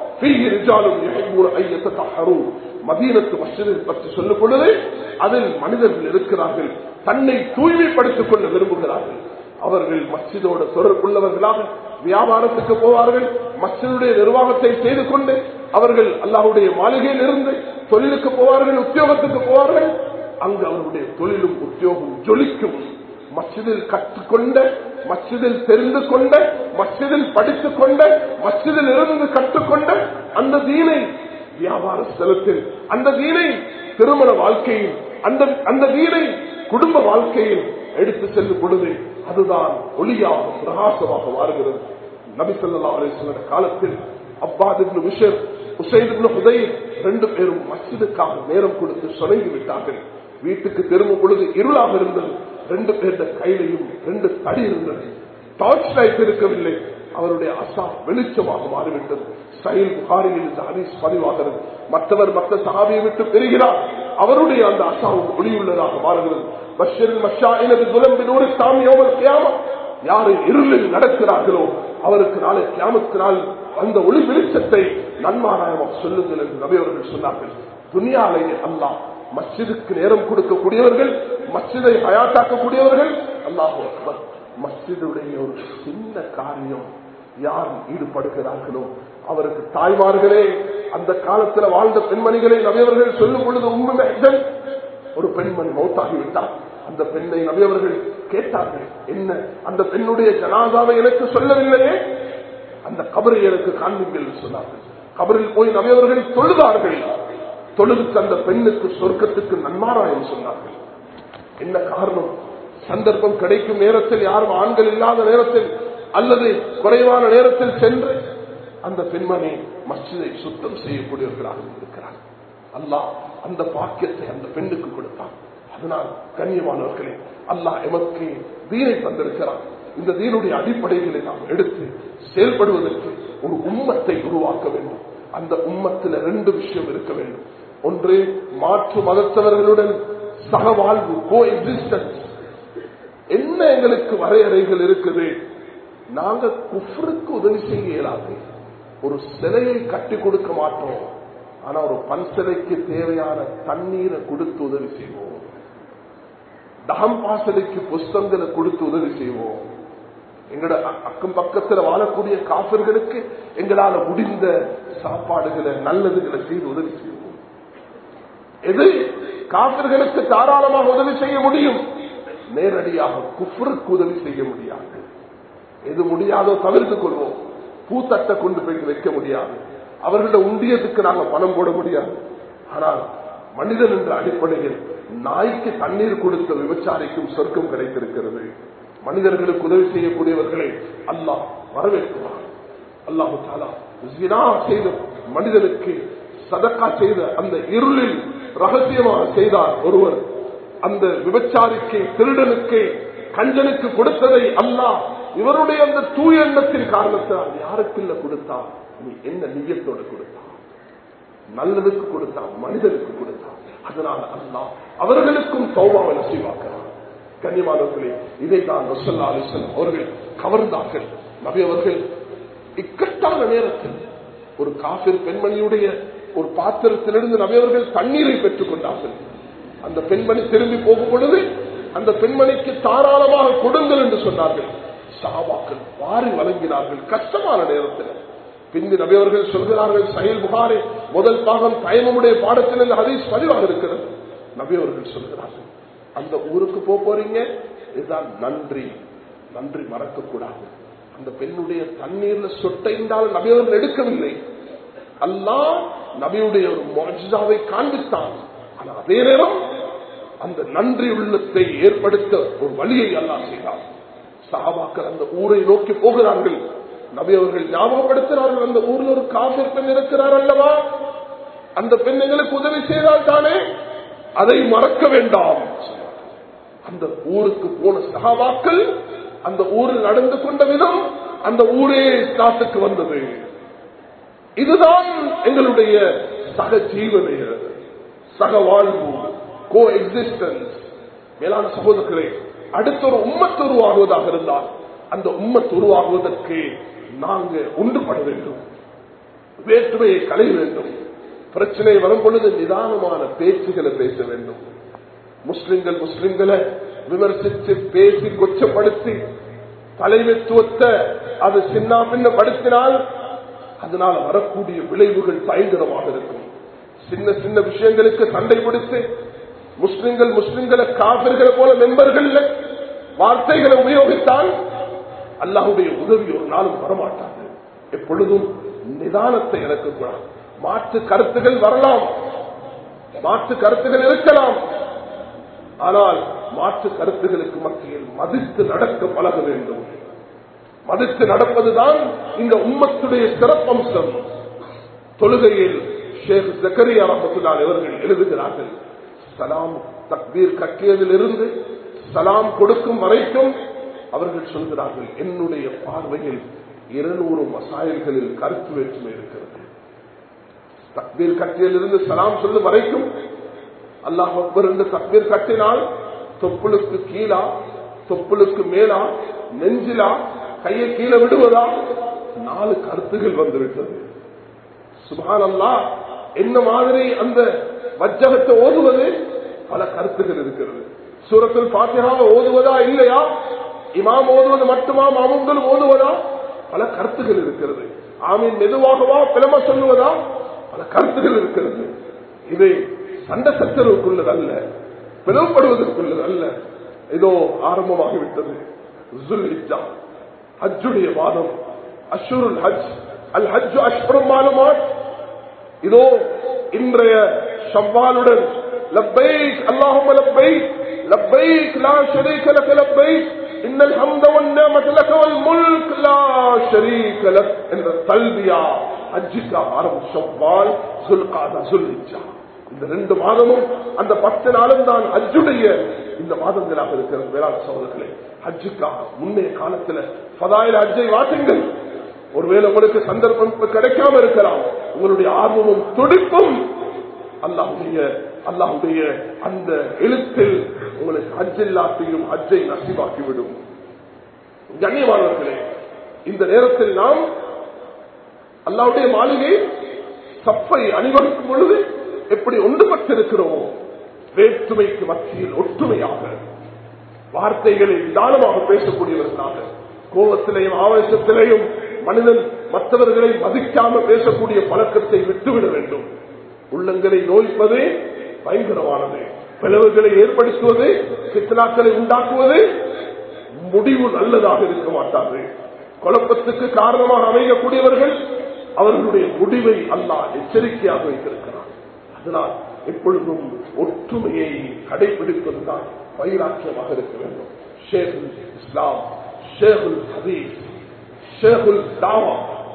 A: மதீனத்து மஸ்ஜிதை பற்றி சொல்லும் பொழுது அதில் மனிதர்கள் இருக்கிறார்கள் தன்னை தூய்மைப்படுத்திக் கொள்ள விரும்புகிறார்கள் அவர்கள் மஸ்ஜிதோட தொடர்புள்ளவர்களாக வியாபாரத்துக்கு போவார்கள் மஸ்ஜிதுடைய நிர்வாகத்தை செய்து கொண்டு அவர்கள் அல்லாஹுடைய மாளிகையில் இருந்து தொழிலுக்கு போவார்கள் உத்தியோகத்துக்கு போவார்கள் அங்கு அவருடைய தொழிலும் உத்தியோகம் ஜொலிக்கும் மஸ்ஜிதில் கற்றுக்கொண்ட மஸ்ஜிதில் தெரிந்து கொண்ட மஸ்ஜிதில் படித்துக் கொண்ட மஸ்ஜிதில் இருந்து கற்றுக்கொண்ட அந்த தீனை வியாபார ஸ்தலத்தில் அந்த தீனை திருமண வாழ்க்கையில் அந்த அந்த வீரை குடும்ப வாழ்க்கையில் எடுத்து செல்லும் பொழுது அதுதான் ஒளியாக பிரகாசமாக மாறுகிறது நபி சொல்லா அலிஸ்வர காலத்தில் அப்பாது விஷர் உசைது உதய் ரெண்டு பேரும் மசிதுக்காக நேரம் கொடுத்து சொலங்கி விட்டார்கள் வீட்டுக்கு திரும்பும் பொழுது இருளாக இருந்தது ரெண்டு பேருடைய கையிலையும் ரெண்டு தடி இருந்தது டார்ச் லைட் இருக்கவில்லை அவருடைய அசா வெளிச்சமாக மாறிவிட்டது சயில் புகாரியில் இந்த ஹதீஸ் பதிவாகிறது மற்றவர் மற்ற சகாபியை விட்டு பெறுகிறார் அவருடைய அந்த அசாவும் ஒளியுள்ளதாக மாறுகிறது பஷரில் மஷா எனது துலம்பினோடு சாமியோமல் கியாமம் யாரு இருளில் நடக்கிறார்களோ அவருக்கு நாளை கியாமத்தினால் அந்த ஒளி வெளிச்சத்தை நன்மாராயமாக சொல்லுங்கள் என்று நபி அவர்கள் சொன்னார்கள் துனியாலேயே அல்லாஹ் மஸ்ஜிதுக்கு நேரம் கொடுக்கக்கூடியவர்கள் மஸ்ஜிதை ஹயாத்தாக்கக்கூடியவர்கள் அல்லாஹ் அக்பர் மஸ்ஜிதுடைய ஒரு சின்ன காரியம் யார் ஈடுபடுகிறார்களோ அவருக்கு தாய்மார்களே அந்த காலத்துல வாழ்ந்த பெண்மணிகளை நபியவர்கள் சொல்லும் பொழுது உண்மை ஒரு பெண்மணி மௌத்தாகிவிட்டார் அந்த பெண்ணை நபியவர்கள் கேட்டார்கள் என்ன அந்த பெண்ணுடைய ஜனாதாவை எனக்கு சொல்லவில்லையே அந்த கபரை எனக்கு காண்பீங்கள் சொன்னார்கள் கபரில் போய் நபியவர்கள் தொழுதார்கள் தொழுதுக்கு அந்த பெண்ணுக்கு சொர்க்கத்துக்கு நன்மாராயம் சொன்னார்கள் என்ன காரணம் சந்தர்ப்பம் கிடைக்கும் நேரத்தில் யாரும் ஆண்கள் இல்லாத நேரத்தில் அல்லது குறைவான நேரத்தில் சென்று அந்த பெண்மணி மஸ்ஜிதை சுத்தம் செய்யக்கூடியவர்களாக இருக்கிறார் அல்லாஹ் அந்த பாக்கியத்தை அந்த பெண்ணுக்கு கொடுத்தான் அதனால் கண்ணியமானவர்களே அல்லாஹ் எமக்கு தீனை தந்திருக்கிறார் இந்த தீனுடைய அடிப்படைகளை நாம் எடுத்து செயல்படுவதற்கு ஒரு உம்மத்தை உருவாக்க வேண்டும் அந்த உம்மத்தில் ரெண்டு விஷயம் இருக்க வேண்டும் ஒன்று மாற்று மதத்தவர்களுடன் சகவாழ்வு கோ எக்ஸிஸ்டன்ஸ் என்ன எங்களுக்கு வரையறைகள் இருக்குது நாங்க குஃபருக்கு உதவி செய்ய இயலாது ஒரு சிலையை கட்டி கொடுக்க மாட்டோம் ஆனா ஒரு பன் சிலைக்கு தேவையான தண்ணீரை கொடுத்து உதவி செய்வோம் தகம் பாசலைக்கு புஸ்தங்களை கொடுத்து உதவி செய்வோம் எங்கட அக்கம் பக்கத்துல வாழக்கூடிய காப்பர்களுக்கு எங்களால முடிந்த சாப்பாடுகளை நல்லதுகளை செய்து உதவி செய்வோம் எது காப்பர்களுக்கு தாராளமாக உதவி செய்ய முடியும் நேரடியாக குஃபருக்கு உதவி செய்ய முடியாது எது முடியாதோ தவிர்த்துக் கொள்வோம் பூத்தட்டை கொண்டு போய் வைக்க முடியாது அவர்களோட உண்டியத்துக்கு நாங்க பணம் போட முடியாது ஆனால் மனிதன் என்ற அடிப்படையில் நாய்க்கு தண்ணீர் கொடுத்த விபச்சாரிக்கும் சொர்க்கம் கிடைத்திருக்கிறது மனிதர்களுக்கு உதவி செய்யக்கூடியவர்களை அல்லாஹ் வரவேற்கிறார் அல்லாஹு தாலா ஜினா செய்த மனிதனுக்கு சதக்கா செய்த அந்த இருளில் ரகசியமாக செய்தார் ஒருவர் அந்த விபச்சாரிக்கு திருடனுக்கு கஞ்சனுக்கு கொடுத்ததை அல்லாஹ் இவருடைய அந்த தூய எண்ணத்தின் காரணத்தால் யாருக்கு இல்ல கொடுத்தா நீ என்ன நியத்தோடு கொடுத்தா நல்லதுக்கு கொடுத்தா மனிதனுக்கு கொடுத்தா அதனால் அல்லாஹ் அவர்களுக்கும் சௌபாவை நசீவாக்கிறார் கன்னிமானவர்களே இதை தான் ரசல்லா அலிசன் அவர்கள் கவர்ந்தார்கள் நபி அவர்கள் இக்கட்டான நேரத்தில் ஒரு காபிர் பெண்மணியுடைய ஒரு பாத்திரத்திலிருந்து நபி அவர்கள் தண்ணீரை பெற்றுக் கொண்டார்கள் அந்த பெண்மணி திரும்பி போகும் பொழுது அந்த பெண்மணிக்கு தாராளமாக கொடுங்கள் என்று சொன்னார்கள் சாபாக்கள் வாரி வழங்கினார்கள் கஷ்டமான நேரத்தில் பிந்தி நபி அவர்கள் சொல்கிறார்கள் சஹில் புகாரே முதல் பாகம் தயமமுடைய பாடத்தில் இந்த ஹதீஸ் பதிவாக இருக்கிறது நபி அவர்கள் சொல்கிறார்கள் அந்த ஊருக்கு போக போறீங்க இதுதான் நன்றி நன்றி மறக்க கூடாது அந்த பெண்ணுடைய தண்ணீர்ல சொட்டைந்தால் நபி அவர்கள் எடுக்கவில்லை அல்லா நபியுடைய ஒரு மோஜாவை காண்பித்தான் ஆனா அதே நேரம் அந்த நன்றி உள்ளத்தை ஏற்படுத்த ஒரு வழியை அல்லா செய்தார் சஹாபாக்கள் அந்த ஊரை நோக்கி போகிறார்கள் நபி அவர்கள் ஞாபகப்படுத்துகிறார்கள் அந்த ஊர்ல ஒரு காபிர் பெண் இருக்கிறார் அல்லவா அந்த பெண் எங்களுக்கு உதவி செய்தால் தானே அதை மறக்க வேண்டாம் அந்த ஊருக்கு போன சகாபாக்கள் அந்த ஊரில் நடந்து கொண்ட விதம் அந்த ஊரே காத்துக்கு வந்தது இதுதான் எங்களுடைய சக ஜீவனைய சக வாழ்வு கோ எக்ஸிஸ்டன்ஸ் மேலான சகோதரர்களே அடுத்த ஒரு உம்மத்து உருவாகுவதாக இருந்தால் அந்த உம்மத்து உருவாகுவதற்கு நாங்க ஒன்றுபட வேண்டும் வேற்றுமையை களைய வேண்டும் பிரச்சனை வரும் பொழுது நிதானமான பேச்சுகளை பேச வேண்டும் முஸ்லிம்கள் முஸ்லிம்களை விமர்சித்து பேசி கொச்சப்படுத்தி தலைமைத்துவத்தை அது சின்ன பின்னப்படுத்தினால் அதனால் வரக்கூடிய விளைவுகள் பயங்கரமாக இருக்கும் சின்ன சின்ன விஷயங்களுக்கு சண்டை பிடித்து முஸ்லிம்கள் முஸ்லிம்களை காவிர்களை போல மெம்பர்கள் வார்த்தைகளை உபயோகித்தால் அல்லாஹுடைய உதவி ஒரு நாளும் வரமாட்டாது எப்பொழுதும் நிதானத்தை இழக்கக்கூடாது மாற்று கருத்துகள் வரலாம் மாற்று கருத்துகள் இருக்கலாம் ஆனால் மாற்று கருத்துகளுக்கு மத்தியில் மதித்து நடக்க பழக வேண்டும் மதித்து நடப்பதுதான் இந்த உம்மத்துடைய சிறப்பம்சம் தொழுகையில் ஷேக் ஜக்கரியா ரஹத்துல்லால் இவர்கள் எழுதுகிறார்கள் சலாம் தக்பீர் கட்டியதிலிருந்து சலாம் கொடுக்கும் வரைக்கும் அவர்கள் சொல்கிறார்கள் என்னுடைய பார்வையில் இருநூறு மசாயல்களில் கருத்து வேற்றுமை இருக்கிறது தக்பீர் கட்டியதிலிருந்து சலாம் சொல்லும் வரைக்கும் அல்லாஹ் அக்பர் என்று தக்பீர் கட்டினால் தொப்புளுக்கு கீழா தொப்புளுக்கு மேலா நெஞ்சிலா கையை கீழே விடுவதா நாலு கருத்துகள் வந்துவிட்டது சுபான் அல்லா என்ன மாதிரி அந்த வஜகத்தை ஓதுவது பல கருத்துகள் இருக்கிறது சூரத்தில் பாத்தியாவை ஓதுவதா இல்லையா இமாம் ஓதுவது மட்டுமா மாமங்களும் ஓதுவதா பல கருத்துகள் இருக்கிறது ஆமீன் மெதுவாகவா பிளம சொல்லுவதா பல கருத்துகள் இருக்கிறது இது சண்டை சச்சரவுக்குள்ளது அல்ல பிளவுபடுவதற்குள்ளது அல்ல ஏதோ ஆரம்பமாகிவிட்டது ஹஜ்ஜுடைய வாதம் அஷூருல் ஹஜ் அல் ஹஜ் அஷ்புரம் மாலுமாட் இதோ இன்றைய ஷவ்வாலுடன் லப்பைக் அல்லாஹும் லப்பைக் லப்பைக் லா ஷரீக லக லப்பைக் இன்னல் ஹம்த வன்னமத லக வல் முல்க் லா ஷரீக லக் என்ற தல்பியா ஹஜ்ஜுக்கு ஆரம்பம் ஷவ்வால் சுல்காதா சுல்ஹிஜ்ஜா இந்த ரெண்டு மாதமும் அந்த பத்து நாளும் தான் ஹஜ்ஜுடைய இந்த மாதங்களாக இருக்கிறது வேளாண் சோதர்களே ஹஜ்ஜுக்காக முன்னைய காலத்துல பதாயிர ஹஜ்ஜை வாட்டுங்கள் ஒருவேளை உங்களுக்கு சந்தர்ப்பம் கிடைக்காம இருக்கலாம் உங்களுடைய ஆர்வமும் துடிப்பும் அல்லாஹுடைய அல்லாஹுடைய அந்த எழுத்தில் உங்களுக்கு ஹஜ்ஜில்லாத்தையும் ஹஜ்ஜை நசிவாக்கிவிடும் கண்ணியமானவர்களே இந்த நேரத்தில் நாம் அல்லாவுடைய மாளிகை சப்பை அணிவகுக்கும் பொழுது எப்படி ஒன்றுபட்டிருக்கிறோமோ வேற்றுமைக்கு மத்தியில் ஒற்றுமையாக வார்த்தைகளை நிதானமாக பேசக்கூடியவர்களாக கோபத்திலையும் ஆவேசத்திலையும் மனிதன் மற்றவர்களை மதிக்காம பேசக்கூடிய பழக்கத்தை விட்டுவிட வேண்டும் உள்ளங்களை நோய்ப்பது பயங்கரமானது பிளவுகளை ஏற்படுத்துவது சித்தனாக்களை உண்டாக்குவது முடிவு நல்லதாக இருக்க மாட்டாது குழப்பத்துக்கு காரணமாக அமையக்கூடியவர்கள் அவர்களுடைய முடிவை அல்லா எச்சரிக்கையாக வைத்திருக்கிறார் அதனால் எப்பொழுதும் ஒற்றுமையை கடைபிடிப்பதுதான் பயிராட்சியமாக இருக்க வேண்டும் ஷேகுல் இஸ்லாம் ஷேகுல் ஹதீஸ் ஷேகுல் தாவா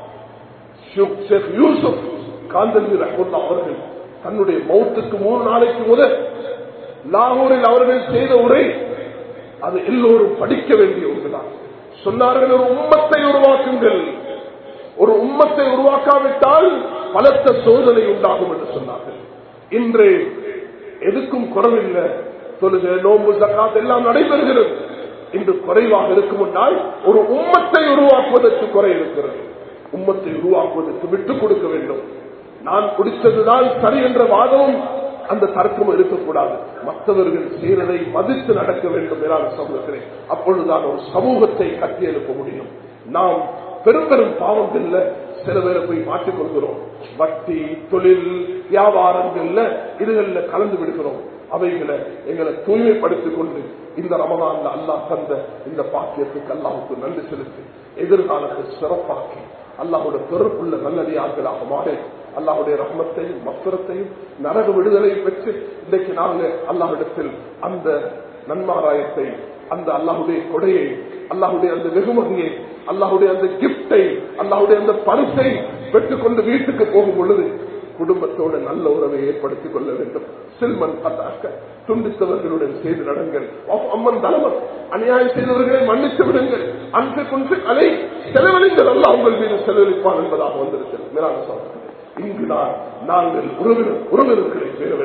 A: ஷேக் யூசுப் காந்தல்வி ரஹமுல்லா அவர்கள் தன்னுடைய மௌத்துக்கு மூணு நாளைக்கு முதல் லாகூரில் அவர்கள் செய்த உரை அது எல்லோரும் படிக்க வேண்டிய ஒன்றுதான் சொன்னார்கள் ஒரு உம்மத்தை உருவாக்குங்கள் ஒரு உம்மத்தை உருவாக்காவிட்டால் பலத்த சோதனை உண்டாகும் என்று சொன்னார்கள் இன்று எதுக்கும் குறவில்லை தொழுக நோம்பு சக்காத் எல்லாம் நடைபெறுகிறது இன்று குறைவாக இருக்கும் முன்னால் ஒரு உம்மத்தை உருவாக்குவதற்கு குறை இருக்கிறது உம்மத்தை உருவாக்குவதற்கு விட்டுக் கொடுக்க வேண்டும் நான் குடித்ததுதான் சரி என்ற வாதமும் அந்த தர்க்கம் இருக்கக்கூடாது மற்றவர்கள் செய்யறதை மதித்து நடக்க வேண்டும் என சமூகத்திலே அப்பொழுதுதான் ஒரு சமூகத்தை கட்டி எழுப்ப முடியும் நாம் பெரும் பெரும் பாவங்கள்ல சில பேரை போய் மாற்றிக் கொள்கிறோம் வட்டி தொழில் வியாபாரங்கள்ல இதுகள்ல கலந்து விடுகிறோம் அவைகளை எங்களை தூய்மைப்படுத்திக் கொண்டு இந்த ரமதான்ல அல்லாஹ் தந்த இந்த பாக்கியத்துக்கு அல்லாஹுக்கு நன்றி செலுத்தி எதிர்காலத்தை சிறப்பாக்கி அல்லாஹோட பொறுப்புள்ள நல்லடியார்களாக மாறி அல்லாஹுடைய ரஹ்மத்தையும் மஸ்வரத்தையும் நரக விடுதலையும் பெற்று இன்றைக்கு நாங்கள் அல்லாஹிடத்தில் அந்த நன்மாராயத்தை அந்த அல்லாஹுடைய கொடையை அல்லாஹுடைய அந்த வெகுமதியை அல்லாஹுடைய அந்த கிப்டை அல்லாஹுடைய அந்த பரிசை பெற்றுக்கொண்டு வீட்டுக்கு போகும் பொழுது குடும்பத்தோட நல்ல உறவை ஏற்படுத்திக் கொள்ள வேண்டும் சில்மன் அத்தாக்க துண்டித்தவர்களுடன் செய்து நடங்கள் அம்மன் தலைவர் அநியாயம் செய்தவர்களை மன்னித்து விடுங்கள் அன்று கொண்டு அதை செலவழிங்கள் அல்ல உங்கள் மீது செலவழிப்பான் என்பதாக வந்திருக்கிறது மேலான சோதனை இங்குதான் நாங்கள் உறவினர் உறவினர்களை சேர வேண்டும்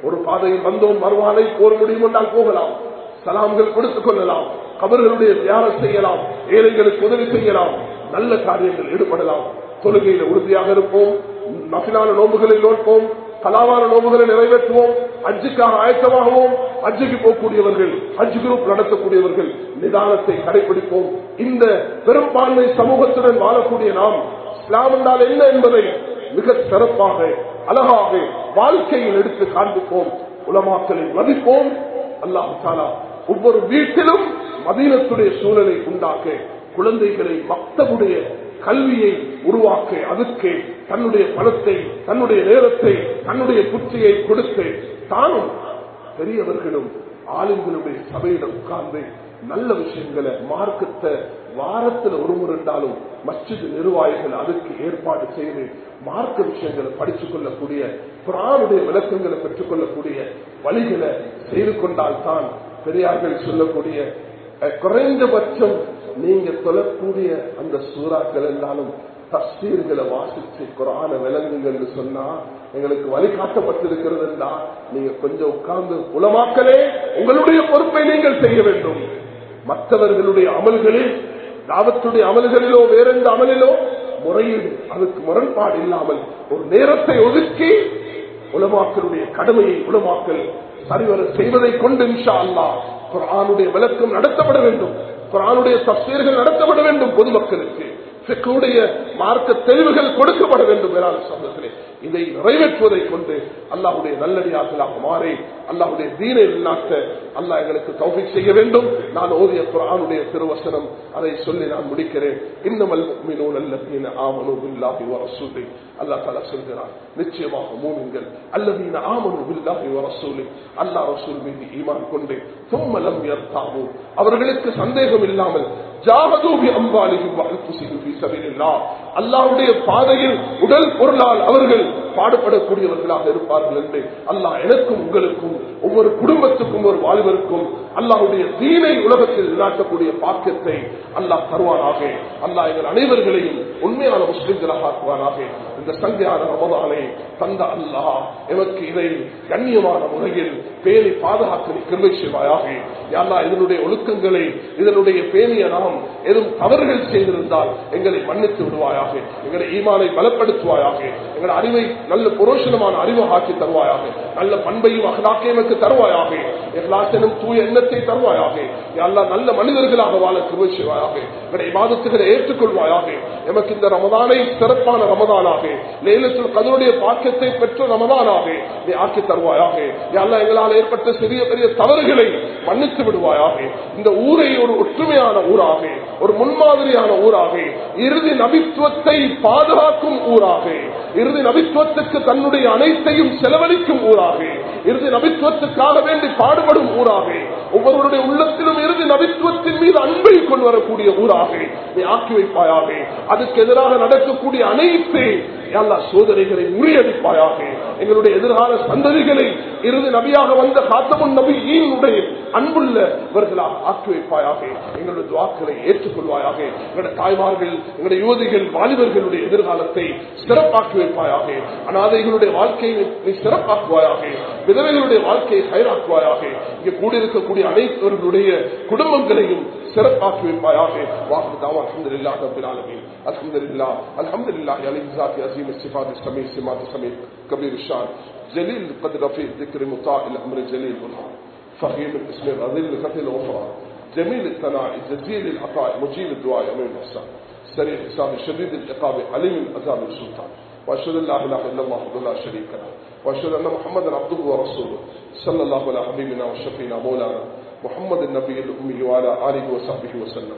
A: ஒரு பாதையில் வந்தோம் மறுவானை போர முடியும் என்றால் போகலாம் சலாம்கள் கொடுத்துக் கொள்ளலாம் கபர்களுடைய தியானம் செய்யலாம் ஏழைகளுக்கு உதவி செய்யலாம் நல்ல காரியங்கள் ஈடுபடலாம் தொழுகையில உறுதியாக இருப்போம் நபிலான நோம்புகளை நோட்போம் கலாவான நோம்புகளை நிறைவேற்றுவோம் அஞ்சுக்காக ஆயத்தமாகவும் அஞ்சுக்கு போகக்கூடியவர்கள் அஞ்சு குரூப் நடத்தக்கூடியவர்கள் நிதானத்தை கடைபிடிப்போம் இந்த பெரும்பான்மை சமூகத்துடன் வாழக்கூடிய நாம் இஸ்லாம் என்றால் என்ன என்பதை மிக சிறப்பாக அழகாக வாழ்க்கையில் எடுத்து காண்பிப்போம் உலமாக்களை மதிப்போம் அல்லாஹு தாலா ஒவ்வொரு வீட்டிலும் மதீனத்துடைய சூழலை உண்டாக்க குழந்தைகளை மக்தவுடைய கல்வியை உருவாக்க அதுக்கு தன்னுடைய பணத்தை தன்னுடைய நேரத்தை தன்னுடைய புத்தியை கொடுத்து தானும் பெரியவர்களும் ஆளுங்களுடைய சபையிடம் உட்கார்ந்து நல்ல விஷயங்களை மார்க்கத்தை வாரத்தில் ஒரு முறை இருந்தாலும் மஸ்ஜித் நிர்வாகிகள் அதுக்கு ஏற்பாடு செய்து மார்க்க விஷயங்களை படித்துக் கொள்ளக்கூடிய குரானுடைய விளக்கங்களை பெற்றுக் கொள்ளக்கூடிய வழிகளை செய்து கொண்டால்தான் பெரியார்கள் சொல்லக்கூடிய அஹ், குறைந்தபட்சம் நீங்க சொல்லக்கூடிய அந்த சூறாக்கள் இருந்தாலும் தஸ்தீர்களை வாசிச்சு குரான விளங்குங்கன்னு சொன்னா எங்களுக்கு வழிகாட்டப்பட்டிருக்கிறது என்றா நீங்க கொஞ்சம் உட்கார்ந்து உலமாக்கலே உங்களுடைய பொறுப்பை நீங்கள் செய்ய வேண்டும் மற்றவர்களுடைய அமல்களில் தாவத்துடைய அமல்களிலோ வேறெந்த அமலிலோ முறையீடு அதுக்கு முரண்பாடு இல்லாமல் ஒரு நேரத்தை ஒதுக்கி உலமாக்களுடைய கடமையை உலமாக்கல் சரிவர செய்வதை கொண்டு இன்ஷா அல்லா குரானுடைய விளக்கம் நடத்தப்பட வேண்டும் குரானுடைய தப்சீர்கள் நடத்தப்பட வேண்டும் பொதுமக்களுக்கு ஃபிக்குடைய மார்க்க தெளிவுகள் கொடுக்கப்பட வேண்டும் வேளாண் சமூகத்திலே இதை நிறைவேற்றுவதை கொண்டு அல்லாஹுடைய நல்லடியார்களாக மாறி அல்லாஹுடைய தீனை நாட்ட அல்லாஹ் எங்களுக்கு தௌஃபீக் செய்ய வேண்டும் நான் ஓதிய குரானுடைய திருவசனம் அதை சொல்லி நான் முடிக்கிறேன் இன்னமல் முஃமினூன அல்லதீன ஆமனு பில்லாஹி வ ரசூலி அல்லாஹ் தஆலா சொல்கிறார் நிச்சயமாக மூமின்கள் அல்லதீன ஆமனு பில்லாஹி வ ரசூலி அல்லாஹ் ரசூல் மீது ஈமான் கொண்டு ثم لم يرتابوا அவர்களுக்கு சந்தேகம் இல்லாமல் ஜாகதூ பி அம்வாலிஹிம் வ அன்ஃபுஸிஹிம் ஃபீ சபீலில்லாஹ் அல்லாஹ்வுடைய பாதையில் உடல் பொருளால் அவர்கள் பாடுபடக்கூடியவர்களாக இருப்பார்கள் என்று அல்லாஹ் எனக்கும் உங்களுக்கும் ஒவ்வொரு குடும்பத்துக்கும் ஒரு வாழ்வருக்கும் அல்லாஹுடைய தீனை உலகத்தில் நாட்டக்கூடிய பாக்கியத்தை அல்லாஹ் தருவானாக அல்லாஹ் எங்கள் அனைவர்களையும் உண்மையான முஸ்லிம்களாக ஆக்குவானாக இந்த சங்கையான ரமதானை தந்த அல்லாஹ் எமக்கு இதை கண்ணியமான முறையில் பேணி பாதுகாக்க கிருமை செய்வாயாக யாரா இதனுடைய ஒழுக்கங்களை இதனுடைய பேணிய நாம் எதுவும் தவறுகள் செய்திருந்தால் எங்களை மன்னித்து விடுவாயாக எங்களை ஈமானை பலப்படுத்துவாயாக எங்கள் அறிவை நல்ல புரோஷனமான அறிவை ஆக்கி தருவாயாக நல்ல பண்பையும் அகலாக்கை எமக்கு தருவாயாக எல்லாம் தூய எண்ணத்தை தருவாயாக எல்லாம் நல்ல மனிதர்களாக வாழ கிருமை செய்வாயாக எங்களுடைய வாதத்துகளை ஏற்றுக்கொள்வாயாக எமக்கு இந்த ரமதானை சிறப்பான ரமதானாக லேலத்தில் கதருடைய பாக்கியத்தை பெற்ற ரமதானாக நீ ஆக்கி தருவாயாக எல்லாம் எங்களால் ஏற்பட்ட சிறிய பெரிய தவறுகளை மன்னித்து விடுவாயாக இந்த ஊரை ஒரு ஒற்றுமையான ஊராக ஒரு முன்மாதிரியான ஊராக இறுதி நபித்துவத்தை பாதுகாக்கும் ஊராக இறுதி நபித்துவத்துக்கு தன்னுடைய அனைத்தையும் செலவழிக்கும் ஊராக இறுதி நபித்துவத்துக்காக வேண்டி பாடுபடும் ஊராக ஒவ்வொருவருடைய உள்ளத்திலும் இறுதி நபித்துவத்தின் மீது அன்பை கொண்டு வரக்கூடிய ஊராக நீ ஆக்கி வைப்பாயாக அதுக்கு எதிராக நடக்கக்கூடிய அனைத்து எல்லா சோதனைகளை முறியடிப்பாயாக எங்களுடைய எதிர்கால சந்ததிகளை இறுதி நபியாக வந்த காத்தமுன் நபி ஈனுடைய அன்புள்ளவர்களாக ஆக்கி வைப்பாயாக எங்களுடைய துவாக்களை ஏற்றுக்கொள்வாயாக எங்களுடைய தாய்மார்கள் எங்களுடைய யுவதிகள் வாலிபர்களுடைய எதிர்காலத்தை சிறப்பாக்கி வைப்பாயாக அனாதைகளுடைய வாழ்க்கையை நீ சிறப்பாக்குவாயாக விதவைகளுடைய வாழ்க்கையை செயலாக்குவாயாக இங்கே கூடியிருக்கக்கூடிய அனைத்தவர்களுடைய குடும்பங்களையும் சிறப்பாக்கி வைப்பாயாக வாக்கு தாவா அலமதுல்லா ரபில் ஆலமீன் அல்ஹம்துலில்லா அல்ஹம்துலில்லாஹ் அலி ذات عظيم الصفات السميع سمات سميع كبير الشان جليل القدر رفيع ذكر مطاع الامر جليل والله فخيم الاسم الرذيل لكثير الغفران جميل الثناء جزيل العطاء مجيب الدعاء امين الاحسان سريع الحساب شديد العقاب عليم العذاب السلطان واشهد ان لا اله الا الله وحده لا شريك له واشهد ان محمدا عبده ورسوله صلى الله على حبيبنا وشفينا مولانا محمد النبي الامي وعلى اله وصحبه وسلم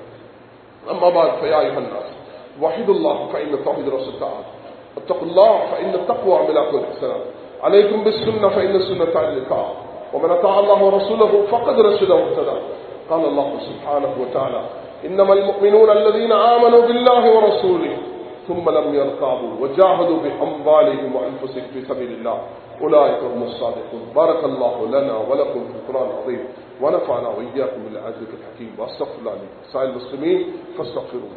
A: اما بعد فيا ايها الناس وحدوا الله فان توحيد رسول تعالى اتقوا الله فان التقوى عملاق الاحسان عليكم بالسنه فان السنه عن اللقاء ومن اطاع الله ورسوله فقد رشد واهتدى قال الله سبحانه وتعالى انما المؤمنون الذين امنوا بالله ورسوله ثم لم يرتابوا وجاهدوا باموالهم وانفسهم في سبيل الله اولئك هم الصادقون بارك الله لنا ولكم في القران العظيم ونفعنا واياكم بالعزيز الحكيم واستغفر الله لي سائر المسلمين فاستغفروه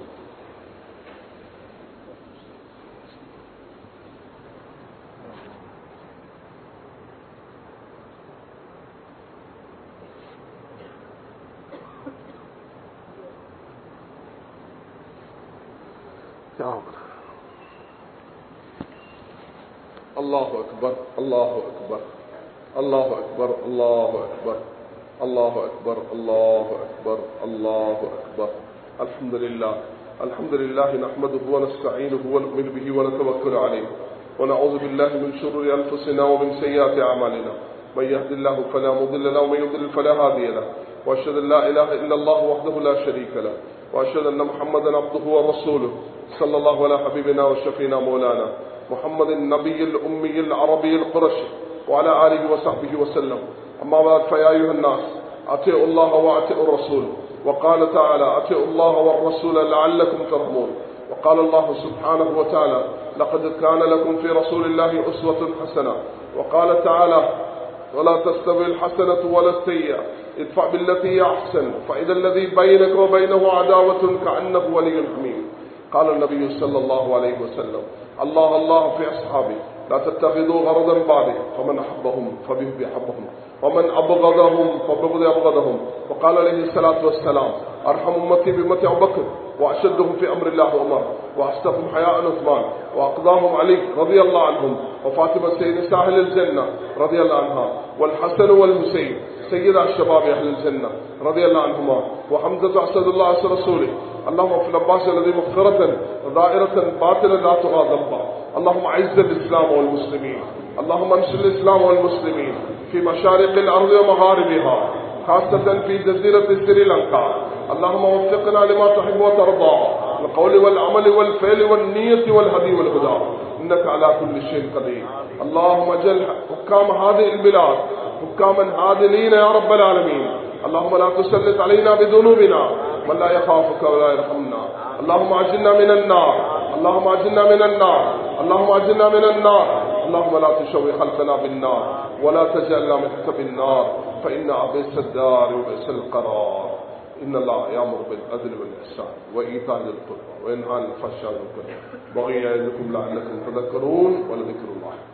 A: الله أكبر الله أكبر الله أكبر الله أكبر الله أكبر الله أكبر الله أكبر الحمد لله الحمد لله نحمده ونستعينه ونؤمن به ونتوكل عليه ونعوذ بالله من شرور أنفسنا ومن سيئات أعمالنا من يهد الله فلا مضل له ومن يضلل فلا هادي له وأشهد أن لا إله إلا الله وحده لا شريك له وأشهد أن محمدا عبده ورسوله صلى الله على حبيبنا وشفينا مولانا محمد النبي الأمي العربي القرشي وعلى آله وصحبه وسلم أما بعد فيا أيها الناس أطيعوا الله وأطيعوا الرسول وقال تعالى أطيعوا الله والرسول لعلكم ترحمون وقال الله سبحانه وتعالى لقد كان لكم في رسول الله أسوة حسنة وقال تعالى ولا تستوي الحسنة ولا السيئة ادفع بالتي هي أحسن فإذا الذي بينك وبينه عداوة كأنه ولي حميم قال النبي صلى الله عليه وسلم الله الله في أصحابي لا تتخذوا غرضا بعدي فمن أحبهم فبه بيحبهم ومن أبغضهم فبغض أبغضهم وقال عليه الصلاة والسلام أرحم أمتي بأمتي أبو بكر وأشدهم في أمر الله عمر وأصدقهم حياء عثمان وأقضاهم علي رضي الله عنهم وفاطمة سيد ساحل الجنة رضي الله عنها والحسن والحسين سيد الشباب أهل الجنة رضي الله عنهما وحمزة أسد الله أسد رسوله اللهم في العباس الذي مغفرة ظاهرة باطنة لا تغاضب اللهم عز الإسلام والمسلمين اللهم انصر الإسلام والمسلمين في مشارق الأرض ومغاربها خاصة في جزيرة سريلانكا اللهم وفقنا لما تحب وترضى القول والعمل والفعل والنية والهدي والهدى إنك على كل شيء قدير اللهم اجعل حكام هذه البلاد حكاما عادلين يا رب العالمين اللهم لا تسلط علينا بذنوبنا من لا يخافك ولا يرحمنا اللهم اجلنا من النار اللهم اجلنا من النار اللهم اجلنا من النار اللهم لا تشوي خلقنا بالنار ولا تجعلنا من حسب النار فإن عبيس الدار وبئس القرار إن الله يأمر بالعدل والإحسان وإيتاء ذي القربى وينهى عن الفحشاء والمنكر بغي يعظكم لعلكم تذكرون ولذكر الله